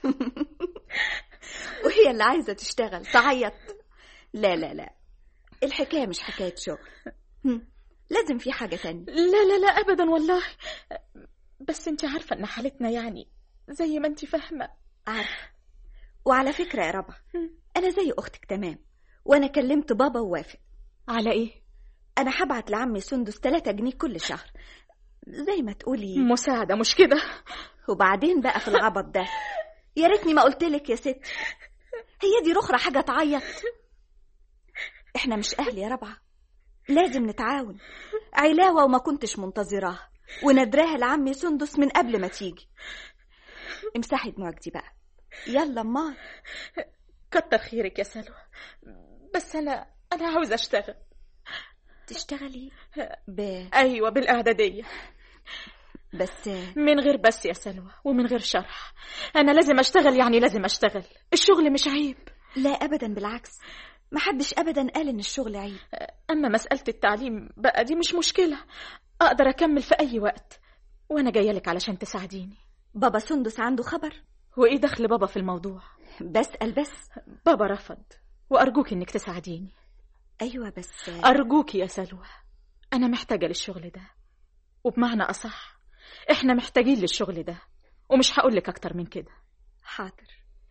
وهي اللي عايزة تشتغل تعيط لا لا لا الحكاية مش حكاية شغل هم، لازم في حاجة تانية لا لا لا ابدا والله بس انت عارفة ان حالتنا يعني زي ما انت فاهمة عارفة وعلى فكرة يا ربع أنا زي أختك تمام وأنا كلمت بابا ووافق على ايه أنا هبعت لعمي سندس 3 جنيه كل شهر زي ما تقولي مساعدة مش كده وبعدين بقى في العبط ده يا ريتني ما قلتلك يا ست هي دي رخرة حاجة تعيط احنا مش أهل يا ربعة لازم نتعاون علاوة وما كنتش منتظراها وندراها لعمي سندس من قبل ما تيجي امسحي دموعك دي بقى يلا امال كتر خيرك يا سلوى بس انا انا عاوزة اشتغل تشتغلي ب... ايوه بالاعدادية بس من غير بس يا سلوى ومن غير شرح انا لازم اشتغل يعني لازم اشتغل الشغل مش عيب لا ابدا بالعكس محدش ابدا قال ان الشغل عيب اما مسألة التعليم بقى دي مش مشكلة اقدر اكمل في اي وقت وانا جايه لك علشان تساعديني بابا سندس عنده خبر وايه دخل بابا في الموضوع بسأل بس بابا رفض وارجوك انك تساعديني ايوه بس ارجوك يا سلوى انا محتاجه للشغل ده وبمعنى اصح احنا محتاجين للشغل ده ومش هقول لك اكتر من كده حاضر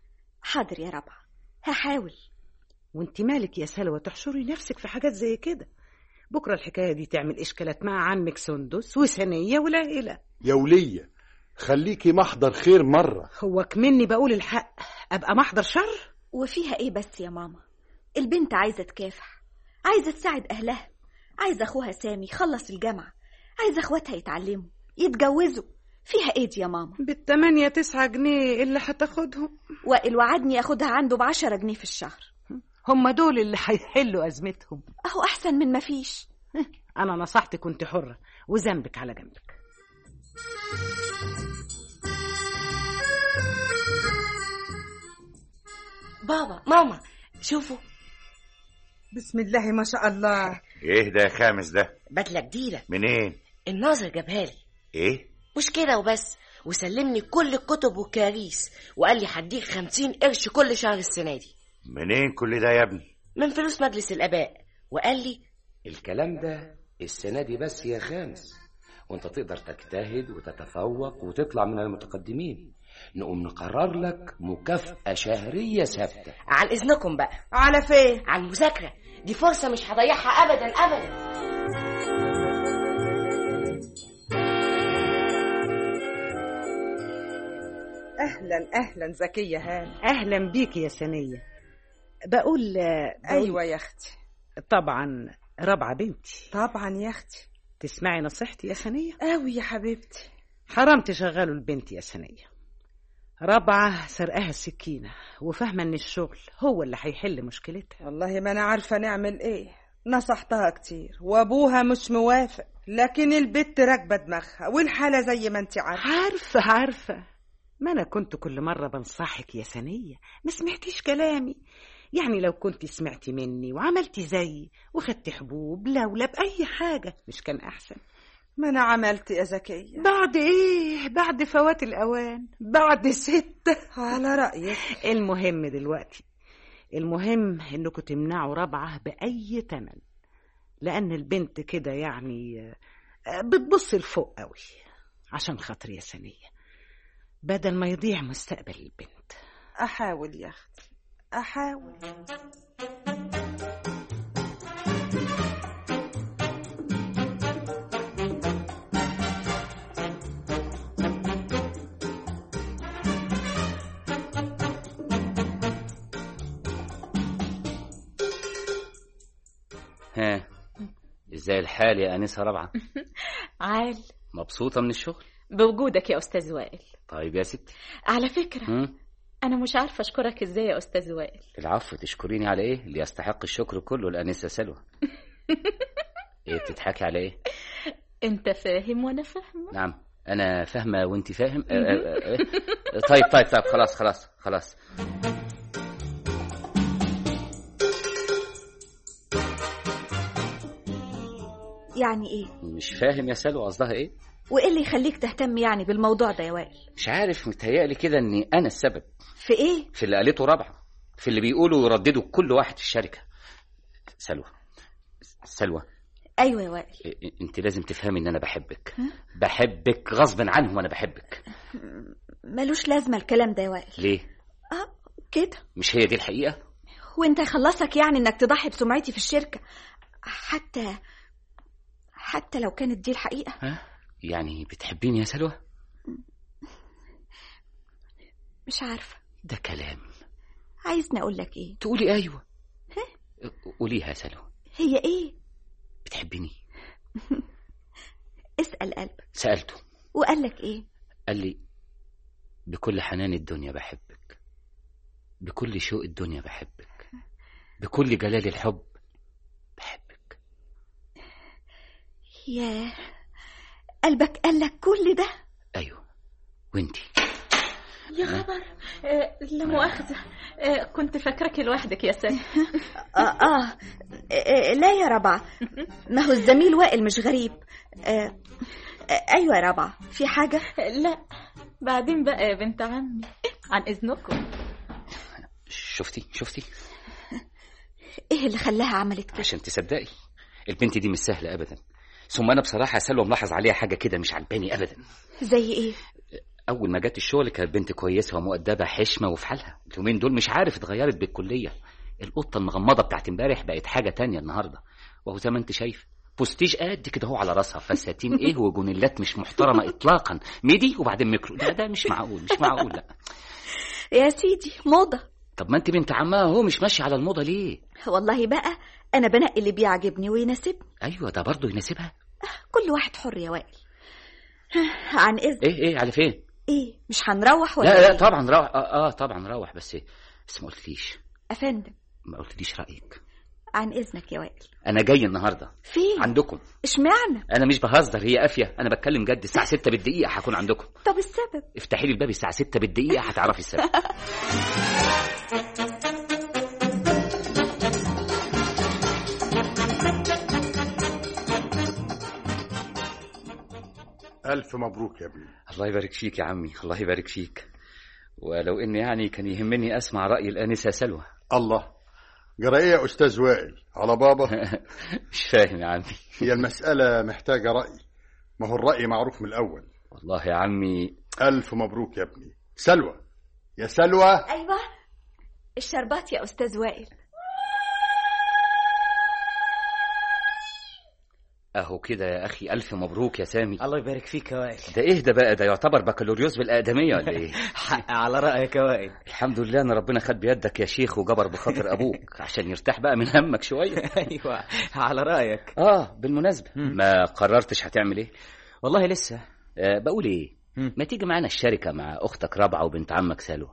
حاضر يا ربع هحاول وانت مالك يا سلوى تحشري نفسك في حاجات زي كده بكرة الحكاية دي تعمل إشكالات مع عمك سندس وسنية والعيلة يا ولية خليكي محضر خير مرة هو كمني بقول الحق أبقى محضر شر وفيها ايه بس يا ماما البنت عايزة تكافح عايزة تساعد أهلها عايزة أخوها سامي يخلص الجامعة عايزة أخواتها يتعلموا يتجوزوا فيها ايه دي يا ماما بالتمانية تسعة جنيه اللي هتاخدهم وائل وعدني ياخدها عنده بعشرة جنيه في الشهر هم دول اللي هيحلوا أزمتهم أهو أحسن من مفيش أنا نصحتك كنت حرة وذنبك على جنبك بابا ماما شوفوا بسم الله ما شاء الله ايه ده يا خامس ده بدلة جديدة منين الناظر جابها لي ايه مش كده وبس وسلمني كل الكتب والكراريس وقال لي هديك خمسين قرش كل شهر السنة دي منين كل ده يا ابني من فلوس مجلس الآباء وقال لي الكلام ده السنة دي بس يا خامس وانت تقدر تجتهد وتتفوق وتطلع من المتقدمين نقوم نقرر لك مكافأة شهرية ثابتة عن إذنكم بقى على فين على المذاكرة دي فرصة مش هضيعها أبدا أبدا اهلا اهلا زكيه هاني أهلا بيك يا سنية بقول, بقول ايوه يا اختي طبعا رابعة بنتي طبعا يا اختي تسمعي نصيحتي يا سنية قوي يا حبيبتي حرام تشغلوا البنت يا سنية رابعة سرقها السكينة وفاهمة ان الشغل هو اللي هيحل مشكلتها والله ما انا عارفه نعمل ايه نصحتها كتير وابوها مش موافق لكن البت راكبه دماغها والحاله زي ما انت عارفه عارفة عارفة ما أنا كنت كل مرة بنصحك يا سنية ما سمعتيش كلامي يعني لو كنت سمعتي مني وعملتي زيي وخدتي حبوب لولا بأي حاجة مش كان أحسن ما انا عملت يا زكيه بعد إيه بعد فوات الأوان بعد ستة على رايك المهم دلوقتي المهم إنكم تمنعوا رابعة بأي تمن لأن البنت كده يعني آه، بتبص لفوق قوي عشان خاطر يا سنية بدل ما يضيع مستقبل البنت احاول يا اختي احاول ها ازاي الحال يا انسه رابعه عال مبسوطه من الشغل بوجودك يا أستاذ وائل طيب يا ستي على فكرة هم؟ أنا مش عارفة أشكرك إزاي يا أستاذ وائل العفو تشكريني على ايه اللي يستحق الشكر كله الانسه سلوى ايه بتضحكي على ايه أنت فاهم وأنا فاهمة نعم انا فاهمه وانت فاهم أه أه أه. طيب طيب طيب خلاص خلاص خلاص يعني ايه مش فاهم يا سلوى قصدها ايه وايه اللي يخليك تهتم يعني بالموضوع ده يا وائل مش عارف متهيألي كده اني انا السبب في ايه في اللي قالته رابعه في اللي بيقولوا يرددوا كل واحد في الشركه سلوى سلوى ايوه يا وائل إ- انت لازم تفهمي ان انا بحبك بحبك غصب عنهم وانا بحبك ملوش لازمه الكلام ده يا وائل ليه اه كده مش هي دي الحقيقه وانت يخلصك يعني انك تضحي بسمعتي في الشركه حتى حتى لو كانت دي الحقيقه ها يعني بتحبيني يا سلوى مش عارفه ده كلام عايزني اقول لك ايه تقولي ايوه قوليها يا سلوى هي ايه بتحبيني اسال قلبك سالته وقال لك ايه قال لي بكل حنان الدنيا بحبك بكل شوق الدنيا بحبك بكل جلال الحب ياه قلبك قال لك كل ده ايوه وانتي يا خبر آه لا مؤاخذة آه كنت فاكرك لوحدك يا سامي آه, آه, آه لا يا ربع ما هو الزميل وائل مش غريب آه آه أيوة يا ربع في حاجة لا بعدين بقى يا بنت عمي عن إذنكم شفتي شفتي إيه اللي خلاها عملت كده عشان تصدقي البنت دي مش سهلة أبدا ثم أنا بصراحة يا سلوى ملاحظ عليها حاجة كده مش عجباني أبدا زي إيه اول ما جت الشغل كانت بنت كويسه ومؤدبه حشمه وفي حالها اليومين دول مش عارف اتغيرت بالكليه القطه المغمضه بتاعت امبارح بقت حاجه تانية النهارده وهو زي ما انت شايف بوستيج قد كده هو على راسها فساتين ايه وجونيلات مش محترمه اطلاقا ميدي وبعدين ميكرو لا ده مش معقول مش معقول لا يا سيدي موضة طب ما انت بنت عمها هو مش ماشي على الموضه ليه والله بقى أنا بنقي اللي بيعجبني ويناسبني ايوه ده برضه يناسبها كل واحد حر يا وائل عن إذن ايه ايه على فين إيه مش هنروح ولا لا لا إيه؟ طبعا روح اه, آه طبعا روح بس بس ما قلتليش أفندم ما قلتليش رايك عن إذنك يا وائل انا جاي النهارده فين عندكم اشمعنى انا مش بهزر هي قافيه انا بتكلم جد الساعه 6 بالدقيقه هكون عندكم طب السبب افتحي لي الباب الساعه 6 بالدقيقه هتعرفي السبب ألف مبروك يا ابني الله يبارك فيك يا عمي الله يبارك فيك ولو ان يعني كان يهمني اسمع راي الانسه سلوى الله جرى ايه يا أستاذ وائل على بابا مش فاهم يا عمي هي المسألة محتاجة رأي ما هو الرأي معروف من الأول والله يا عمي ألف مبروك يا ابني سلوى يا سلوى أيوة الشربات يا أستاذ وائل اهو كده يا اخي الف مبروك يا سامي الله يبارك فيك يا وائل ده ايه ده بقى ده يعتبر بكالوريوس بالاقدميه ولا ايه حق على رأيك يا وائل الحمد لله ان ربنا خد بيدك يا شيخ وجبر بخاطر ابوك عشان يرتاح بقى من همك شويه ايوه على رأيك اه بالمناسبه ما قررتش هتعمل ايه والله لسه آه بقول ايه ما تيجي معانا الشركه مع اختك رابعه وبنت عمك سلوى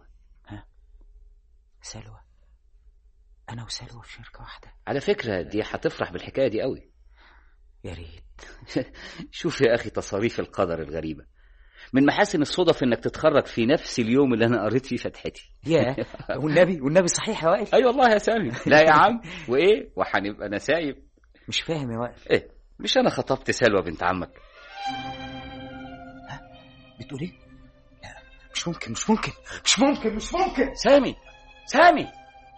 سلوى انا وسلوى في شركه واحده على فكره دي هتفرح بالحكايه دي قوي يا ريت شوف يا اخي تصاريف القدر الغريبه من محاسن الصدف انك تتخرج في نفس اليوم اللي انا قريت فيه فتحتي يا والنبي والنبي صحيح يا وائل اي والله يا سامي لا يا عم وايه وهنبقى نسايب مش فاهم يا وائل ايه مش انا خطبت سلوى بنت عمك بتقول ايه لا مش ممكن مش ممكن مش ممكن مش ممكن سامي سامي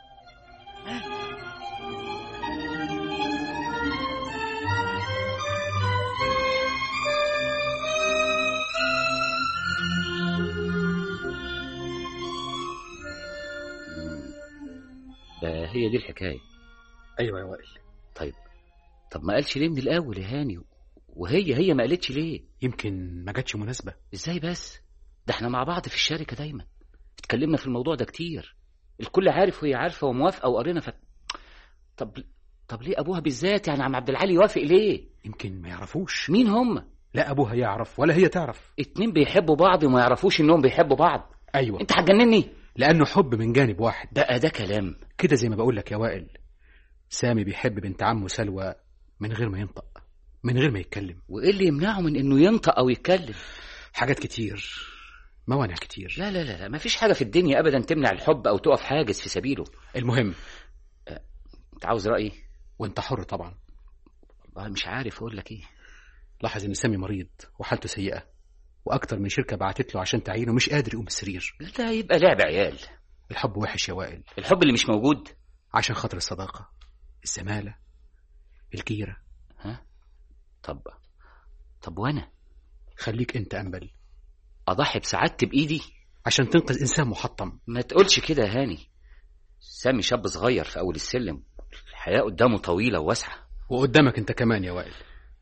ده هي دي الحكايه ايوه يا وائل طيب طب ما قالش ليه من الاول يا هاني وهي هي ما قالتش ليه يمكن ما جاتش مناسبه ازاي بس ده احنا مع بعض في الشركه دايما اتكلمنا في الموضوع ده كتير الكل عارف وهي عارفه وموافقه وقرينا ف طب طب ليه ابوها بالذات يعني عم عبد العالي يوافق ليه يمكن ما يعرفوش مين هم لا ابوها يعرف ولا هي تعرف اتنين بيحبوا بعض وما يعرفوش انهم بيحبوا بعض ايوه انت هتجنني لانه حب من جانب واحد ده ده كلام كده زي ما بقول لك يا وائل سامي بيحب بنت عمه سلوى من غير ما ينطق من غير ما يتكلم وايه اللي يمنعه من انه ينطق او يتكلم حاجات كتير موانع كتير لا لا لا, لا. ما فيش حاجه في الدنيا ابدا تمنع الحب او تقف حاجز في سبيله المهم أه، انت عاوز رايي وانت حر طبعا والله مش عارف اقول لك ايه لاحظ ان سامي مريض وحالته سيئه واكتر من شركه بعتت له عشان تعينه مش قادر يقوم بالسرير ده يبقى لعب عيال الحب وحش يا وائل الحب اللي مش موجود عشان خاطر الصداقه الزماله الجيره ها طب طب وانا خليك انت انبل اضحي بسعادتي بايدي عشان تنقذ انسان محطم ما تقولش كده يا هاني سامي شاب صغير في اول السلم الحياه قدامه طويله وواسعه وقدامك انت كمان يا وائل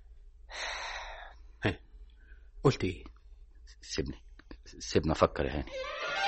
ها قلت ايه سيبني سيبني افكر يا هاني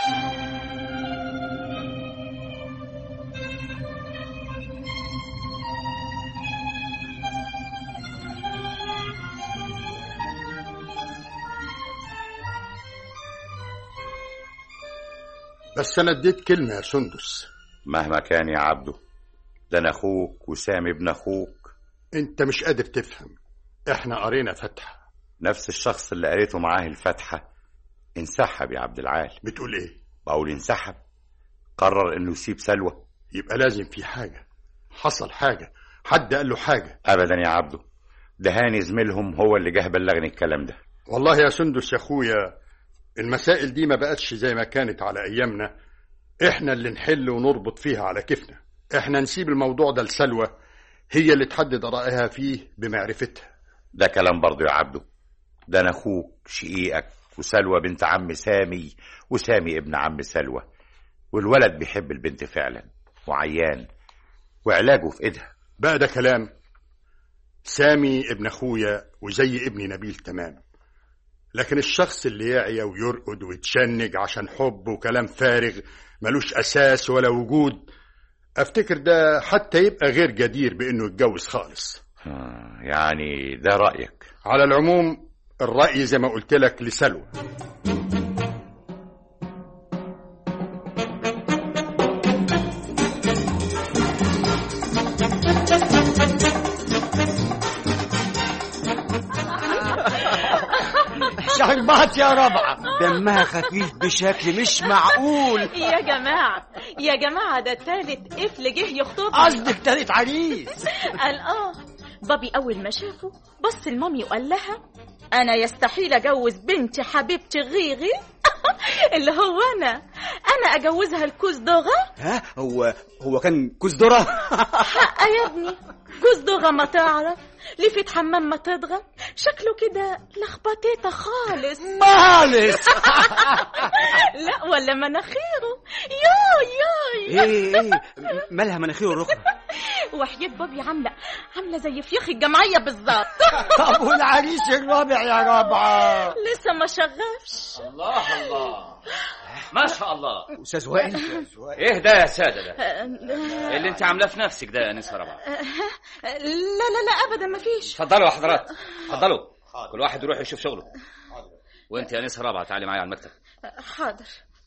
بس انا اديت كلمه يا سندس مهما كان يا عبده ده انا اخوك وسامي ابن اخوك انت مش قادر تفهم احنا قرينا فتحه نفس الشخص اللي قريته معاه الفاتحه انسحب يا عبد العال بتقول ايه بقول انسحب قرر انه يسيب سلوى يبقى لازم في حاجه حصل حاجه حد قال له حاجه ابدا يا عبده ده هاني زميلهم هو اللي جه بلغني الكلام ده والله يا سندس يا اخويا المسائل دي ما بقتش زي ما كانت على ايامنا احنا اللي نحل ونربط فيها على كيفنا احنا نسيب الموضوع ده لسلوى هي اللي تحدد رأيها فيه بمعرفتها ده كلام برضه يا عبده ده انا اخوك شقيقك وسلوى بنت عم سامي وسامي ابن عم سلوى والولد بيحب البنت فعلا وعيان وعلاجه في ايدها بقى ده كلام سامي ابن اخويا وزي ابني نبيل تمام لكن الشخص اللي يعيا ويرقد ويتشنج عشان حب وكلام فارغ ملوش اساس ولا وجود افتكر ده حتى يبقى غير جدير بانه يتجوز خالص آه، يعني ده رأيك على العموم الرأي زي ما قلت لك لسلوى شربات يا ربعة دمها خفيف بشكل مش معقول يا جماعة يا جماعة ده التالت قفل جه يخطبني قصدك تالت عريس قال اه بابي أول ما شافه بص لمامي وقال لها أنا يستحيل أجوز بنتي حبيبتي غيغي اللي هو أنا أنا أجوزها الكوز دغة ها هو هو كان كوز ذرة حق يا ابني كوز دغة ما تعرف لفت حمام ما تضغط شكله كده لخبطيته خالص مالس لا ولا مناخيره ياي ياي ايه ايه مالها مناخيره الرخرة وحياة بابي عاملة عاملة زي فيخ الجمعية بالظبط طب والعريس الرابع يا ربعة لسه ما شغفش الله الله ما شاء الله استاذ وائل ايه ده يا ساده ده اللي انت عاملاه في نفسك ده يا انسه ربعه لا لا لا ابدا ما فيش اتفضلوا يا حضرات اتفضلوا كل واحد يروح يشوف شغله وانت يا انسه ربعه تعالي معايا على المكتب حاضر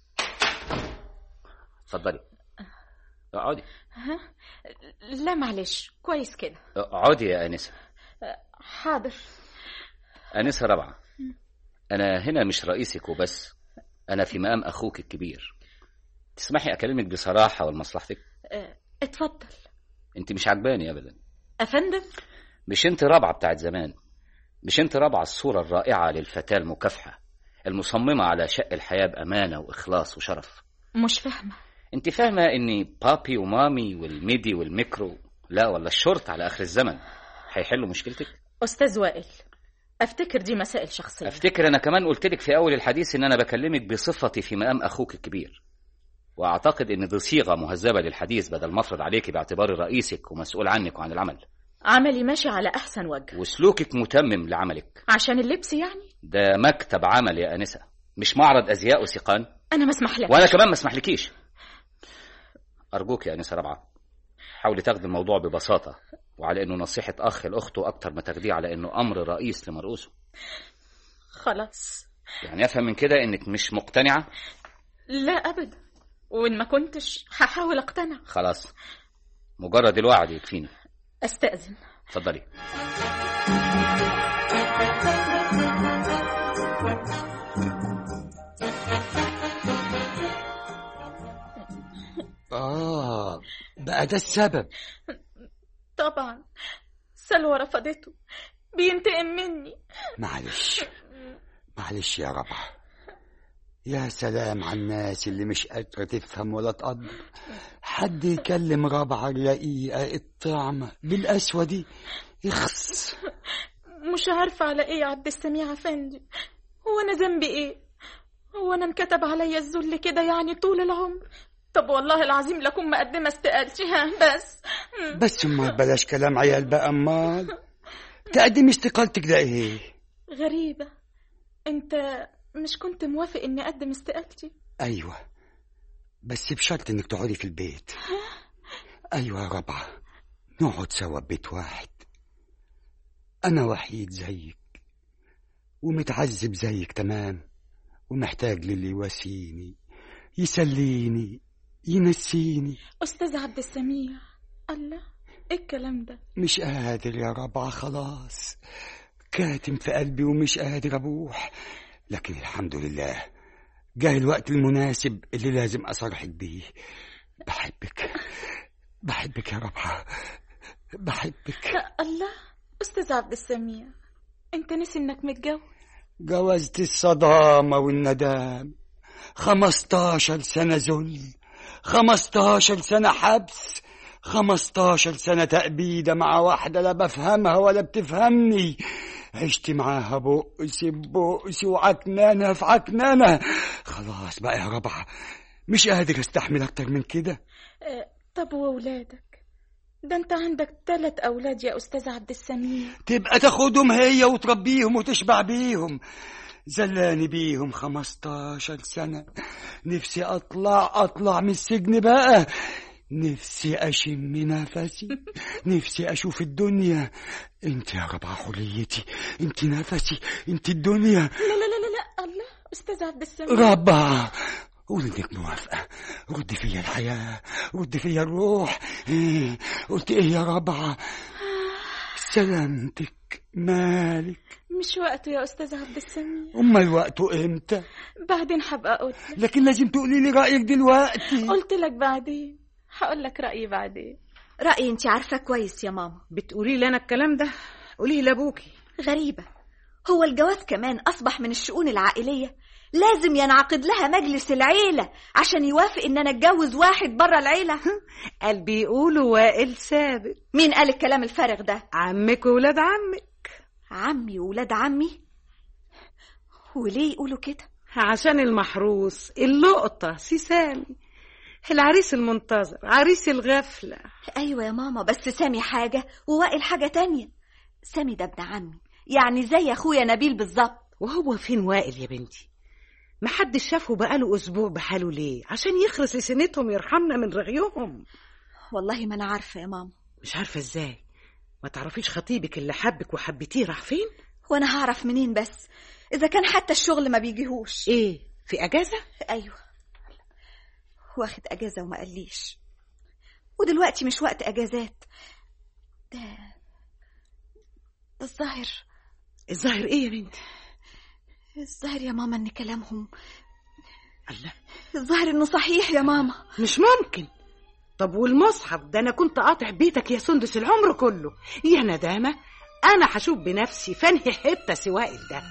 اتفضلي اقعدي ها؟ لا معلش كويس كده اقعدي يا انسه حاضر انسه ربعه انا هنا مش رئيسك وبس انا في مقام اخوك الكبير تسمحي اكلمك بصراحه ولمصلحتك اه، اتفضل انت مش عجباني ابدا افندم مش انت رابعه بتاعت زمان مش انت رابعه الصوره الرائعه للفتاه المكافحه المصممه على شق الحياه بامانه واخلاص وشرف مش فاهمه انت فاهمه اني بابي ومامي والميدي والميكرو لا ولا الشرط على اخر الزمن هيحلوا مشكلتك استاذ وائل افتكر دي مسائل شخصيه افتكر انا كمان قلت لك في اول الحديث ان انا بكلمك بصفتي في مقام اخوك الكبير واعتقد ان دي صيغه مهذبه للحديث بدل ما افرض عليك باعتباري رئيسك ومسؤول عنك وعن العمل عملي ماشي على احسن وجه وسلوكك متمم لعملك عشان اللبس يعني ده مكتب عمل يا انسه مش معرض ازياء وسيقان انا ما اسمح لك وانا كمان ما اسمحلكيش ارجوك يا انسه ربعه حاولي تاخدي الموضوع ببساطه وعلى انه نصيحه اخ لاخته اكتر ما تاخديه على انه امر رئيس لمرؤوسه خلاص يعني افهم من كده انك مش مقتنعه لا ابدا وان ما كنتش هحاول اقتنع خلاص مجرد الوعد يكفيني استاذن اتفضلي اه بقى ده السبب طبعا سلوى رفضته بينتقم مني معلش معلش يا ربعة يا سلام على الناس اللي مش قادرة تفهم ولا تقدر حد يكلم ربعة الرقيقة الطعمة بالقسوة دي يخص مش عارفة على ايه يا عبد السميع افندي هو انا ذنبي ايه هو انا انكتب عليا الذل كده يعني طول العمر طب والله العظيم لكون مقدمة استقالتي ها بس بس ما بلاش كلام عيال بقى امال تقدم استقالتك ده ايه غريبة انت مش كنت موافق اني اقدم استقالتي ايوه بس بشرط انك تقعدي في البيت ايوه يا ربعة نقعد سوا ببيت واحد انا وحيد زيك ومتعذب زيك تمام ومحتاج للي يواسيني يسليني ينسيني استاذ عبد السميع الله ايه الكلام ده مش قادر يا ربعة خلاص كاتم في قلبي ومش قادر أبوح لكن الحمد لله جاء الوقت المناسب اللي لازم أصرحك بيه بحبك بحبك يا ربعة بحبك الله استاذ عبد السميع انت نسي انك متجوز جوزت الصدامة والندام خمستاشر سنة ذل خمستاشر سنة حبس خمستاشر سنة تأبيدة مع واحدة لا بفهمها ولا بتفهمني عشت معاها بؤس بؤس وعكنانة في عكنانة خلاص بقى يا ربعة مش قادر استحمل اكتر من كده آه، طب وولادك ده انت عندك ثلاث اولاد يا استاذ عبد السميع تبقى تاخدهم هي وتربيهم وتشبع بيهم زلاني بيهم خمستاشر سنة نفسي أطلع أطلع من السجن بقى نفسي أشم نفسي نفسي أشوف الدنيا انت يا ربع حليتي انت نفسي انت الدنيا لا لا لا لا, لا. الله استاذ عبد السميع ربع قول انك موافقة رد فيا الحياة رد فيا الروح إيه؟ قلت ايه يا ربعة سلامتك مالك مش وقته يا استاذ عبد السميع امال وقته امتى بعدين هبقى اقول لك لكن لازم تقولي لي رايك دلوقتي قلت لك بعدين هقول لك رايي بعدين رأيي انت عارفة كويس يا ماما بتقولي لي انا الكلام ده قوليه لابوكي غريبة هو الجواز كمان أصبح من الشؤون العائلية لازم ينعقد لها مجلس العيلة عشان يوافق إن أنا أتجوز واحد بره العيلة قال بيقولوا وائل ثابت مين قال الكلام الفارغ ده؟ عمك وولاد عمك عمي وولاد عمي وليه يقولوا كده؟ عشان المحروس اللقطة سي سامي العريس المنتظر عريس الغفلة أيوة يا ماما بس سامي حاجة ووائل حاجة تانية سامي ده ابن عمي يعني زي أخويا نبيل بالظبط وهو فين وائل يا بنتي محدش شافه بقاله أسبوع بحاله ليه عشان يخرس لسنتهم يرحمنا من رغيهم والله ما أنا عارفة يا ماما مش عارفة ازاي ما تعرفيش خطيبك اللي حبك وحبتيه راح فين وأنا هعرف منين بس إذا كان حتى الشغل ما بيجيهوش ايه في اجازة أيوة واخد أجازة وما قاليش ودلوقتي مش وقت أجازات ده ده الظاهر الظاهر ايه يا بنتي الظاهر يا ماما إن كلامهم الله الظاهر إنه صحيح يا ماما مش ممكن طب والمصحف ده انا كنت قاطع بيتك يا سندس العمر كله يا ندامة انا هشوف بنفسي فانهي حتة سوائل ده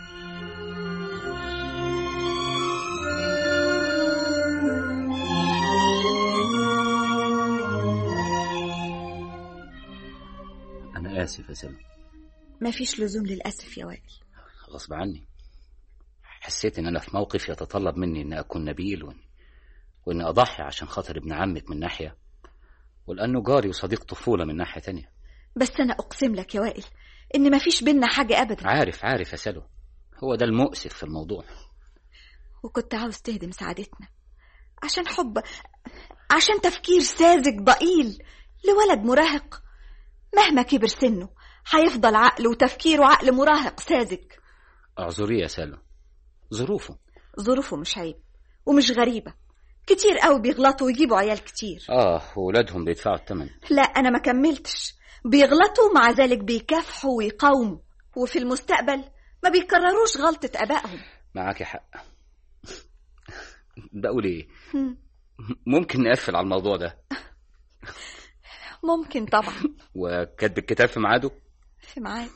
أنا آسف يا سلمى مفيش لزوم للأسف يا وائل غصب عني حسيت إن أنا في موقف يتطلب مني إن أكون نبيل وإن, وإن أضحي عشان خاطر ابن عمك من ناحية ولأنه جاري وصديق طفولة من ناحية تانية بس أنا أقسم لك يا وائل إن مفيش بينا حاجة أبدا عارف عارف يا سلوى هو ده المؤسف في الموضوع وكنت عاوز تهدم سعادتنا عشان حب عشان تفكير ساذج ضئيل لولد مراهق مهما كبر سنه هيفضل عقل وتفكيره عقل مراهق ساذج اعذريه يا سلوى ظروفه ظروفه مش عيب ومش غريبة كتير قوي بيغلطوا ويجيبوا عيال كتير اه وولادهم بيدفعوا الثمن لا أنا ما كملتش بيغلطوا مع ذلك بيكافحوا ويقاوموا وفي المستقبل ما بيكرروش غلطة أبائهم معاكي حق بقول ايه هم، ممكن نقفل على الموضوع ده ممكن طبعا وكاتب الكتاب في ميعاده في ميعاده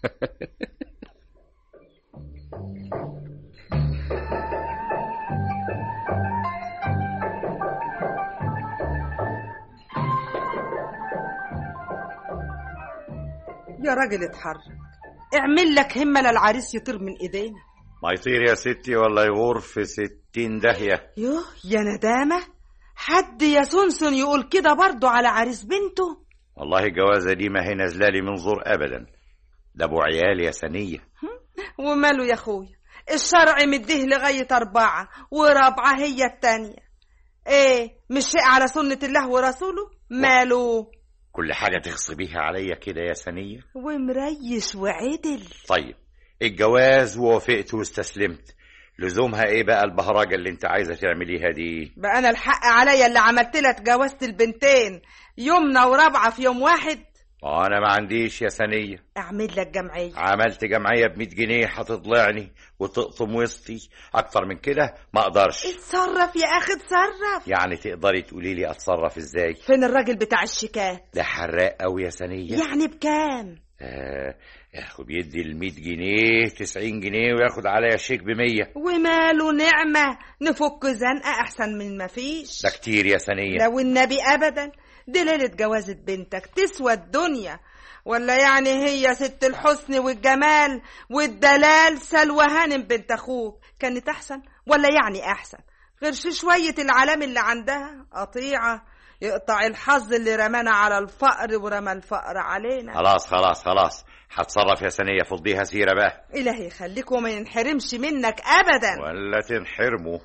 يا راجل اتحرك اعمل لك همة للعريس يطير من ايدينا ما يطير يا ستي ولا يغور في ستين داهية يوه يا ندامة حد يا سنسن يقول كده برضه على عريس بنته والله الجوازة دي ما هي نازلة لي من زور أبدا ده أبو عيال يا سنية وماله يا اخويا الشرع مديه لغاية أربعة ورابعة هي التانية ايه مش شيء على سنة الله ورسوله ماله كل حاجة تغصبيها عليا كده يا سنية ومريش وعدل طيب الجواز ووافقت واستسلمت لزومها ايه بقى البهرجة اللي انت عايزة تعمليها دي بقى انا الحق عليا اللي عملت لك جوازة البنتين يومنا ورابعة في يوم واحد آه، انا ما عنديش يا سنية اعمل لك جمعية عملت جمعية ب جنيه هتضلعني وتقطم وسطي اكتر من كده ما اقدرش اتصرف يا اخي اتصرف يعني تقدري تقولي لي اتصرف ازاي فين الراجل بتاع الشيكات ده حراق قوي يا سنية يعني بكام آه ياخد يدي ال 100 جنيه 90 جنيه وياخد عليا شيك ب 100 وماله نعمة نفك زنقة أحسن من ما فيش ده كتير يا سنية لو النبي أبدا دي ليلة جوازة بنتك تسوى الدنيا ولا يعني هي ست الحسن والجمال والدلال سلوى هانم بنت اخوك كانت احسن ولا يعني احسن غير شي شوية العلام اللي عندها قطيعة يقطع الحظ اللي رمانا على الفقر ورمى الفقر علينا خلاص خلاص خلاص هتصرف يا سنية فضيها سيرة بقى إلهي يخليك وما ينحرمش منك أبدا ولا تنحرموا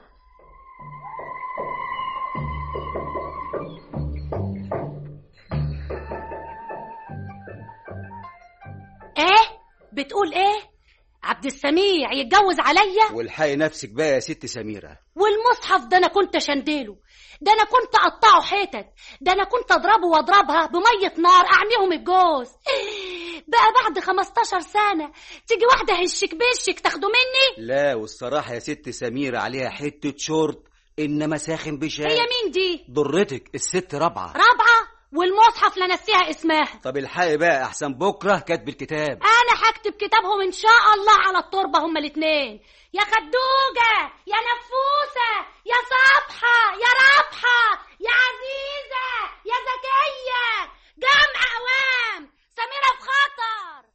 ايه بتقول ايه عبد السميع يتجوز عليا والحقي نفسك بقى يا ست سميرة والمصحف ده انا كنت شنديله ده انا كنت اقطعه حتت ده انا كنت اضربه واضربها بميه نار اعميهم الجوز بقى بعد 15 سنه تيجي واحده هشك بشك تاخده مني لا والصراحة يا ست سميرة عليها حتة شورت إنما ساخن بشاي هي مين دي ضرتك الست رابعة رابعه والمصحف لا نسيها اسمها طب الحقي بقى أحسن بكرة كاتب الكتاب انا هكتب كتابهم ان شاء الله على التربه هما الاتنين يا خدوجه يا نفوسه يا صبحه يا رابحه يا عزيزه يا زكيه جمع اوام سميره في خطر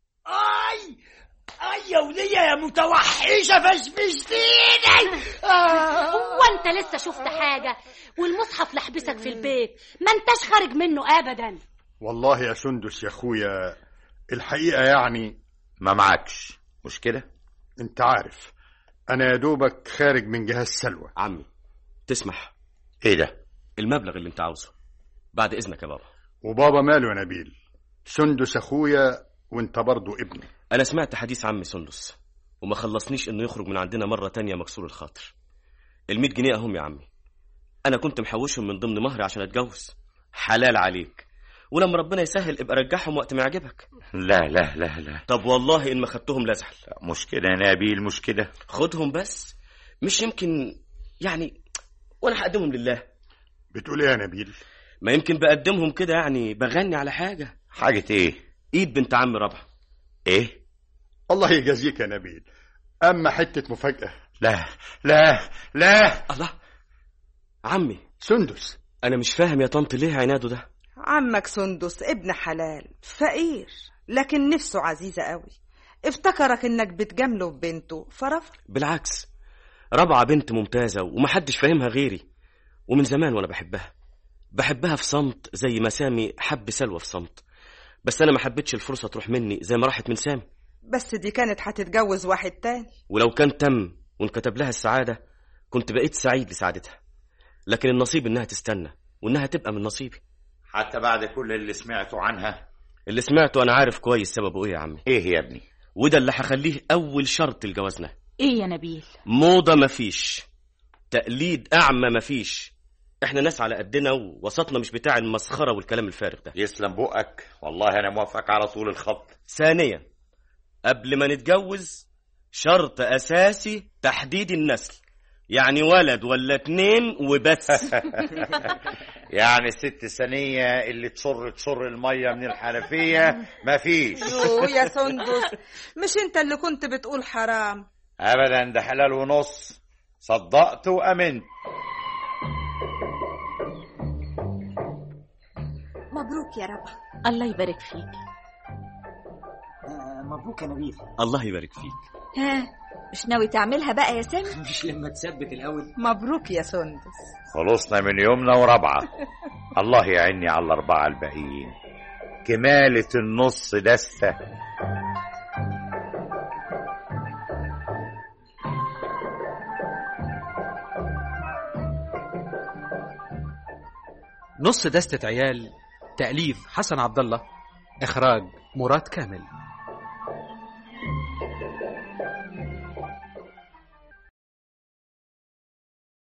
اي اي يا ولية يا متوحشة فشفشتيني هو انت لسه شفت حاجه والمصحف لحبسك في البيت ما انتش خارج منه ابدا والله يا سندس يا اخويا الحقيقة يعني ما معكش مش كده انت عارف انا يا دوبك خارج من جهاز سلوى عمي تسمح ايه ده المبلغ اللي انت عاوزه بعد اذنك يا بابا وبابا ماله يا نبيل سندس اخويا وانت برضو ابني انا سمعت حديث عمي سندس وما خلصنيش انه يخرج من عندنا مره تانية مكسور الخاطر ال جنيه اهم يا عمي انا كنت محوشهم من ضمن مهري عشان اتجوز حلال عليك ولما ربنا يسهل ابقى رجعهم وقت ما يعجبك لا لا لا لا طب والله ان ما خدتهم لازعل مش كده يا نبيل مش كده خدهم بس مش يمكن يعني وانا هقدمهم لله بتقول ايه يا نبيل ما يمكن بقدمهم كده يعني بغني على حاجه حاجة ايه ايد بنت عم رابعه ايه الله يجازيك يا نبيل اما حتة مفاجأة لا لا لا الله عمي سندس انا مش فاهم يا طنط ليه عناده ده عمك سندس ابن حلال فقير لكن نفسه عزيزة قوي افتكرك انك بتجامله ببنته فرفض بالعكس رابعه بنت ممتازه ومحدش فاهمها غيري ومن زمان وانا بحبها بحبها في صمت زي ما سامي حب سلوى في صمت بس انا ما حبيتش الفرصه تروح مني زي ما راحت من سامي بس دي كانت هتتجوز واحد تاني ولو كان تم وانكتب لها السعاده كنت بقيت سعيد لسعادتها لكن النصيب انها تستنى وانها تبقى من نصيبي حتى بعد كل اللي سمعته عنها اللي سمعته انا عارف كويس سببه ايه يا عمي ايه يا ابني وده اللي هخليه اول شرط لجوازنا ايه يا نبيل موضه مفيش تقليد اعمى مفيش احنا ناس على قدنا ووسطنا مش بتاع المسخره والكلام الفارغ ده يسلم بقك والله انا موافقك على طول الخط ثانيا قبل ما نتجوز شرط اساسي تحديد النسل يعني ولد ولا اتنين وبس يعني الست سنية اللي تشر تشر المية من الحنفية مفيش يوه يا سندس مش انت اللي كنت بتقول حرام ابدا ده حلال ونص صدقت وامنت مبروك يا ربع الله يبارك فيك مبروك يا نبيل الله يبارك فيك ها مش ناوي تعملها بقى يا سامي مش لما تثبت الاول مبروك يا سندس خلصنا من يومنا ورابعة الله يعيني على الأربعة الباقيين كمالة النص دستة نص دستة عيال تأليف حسن عبد الله إخراج مراد كامل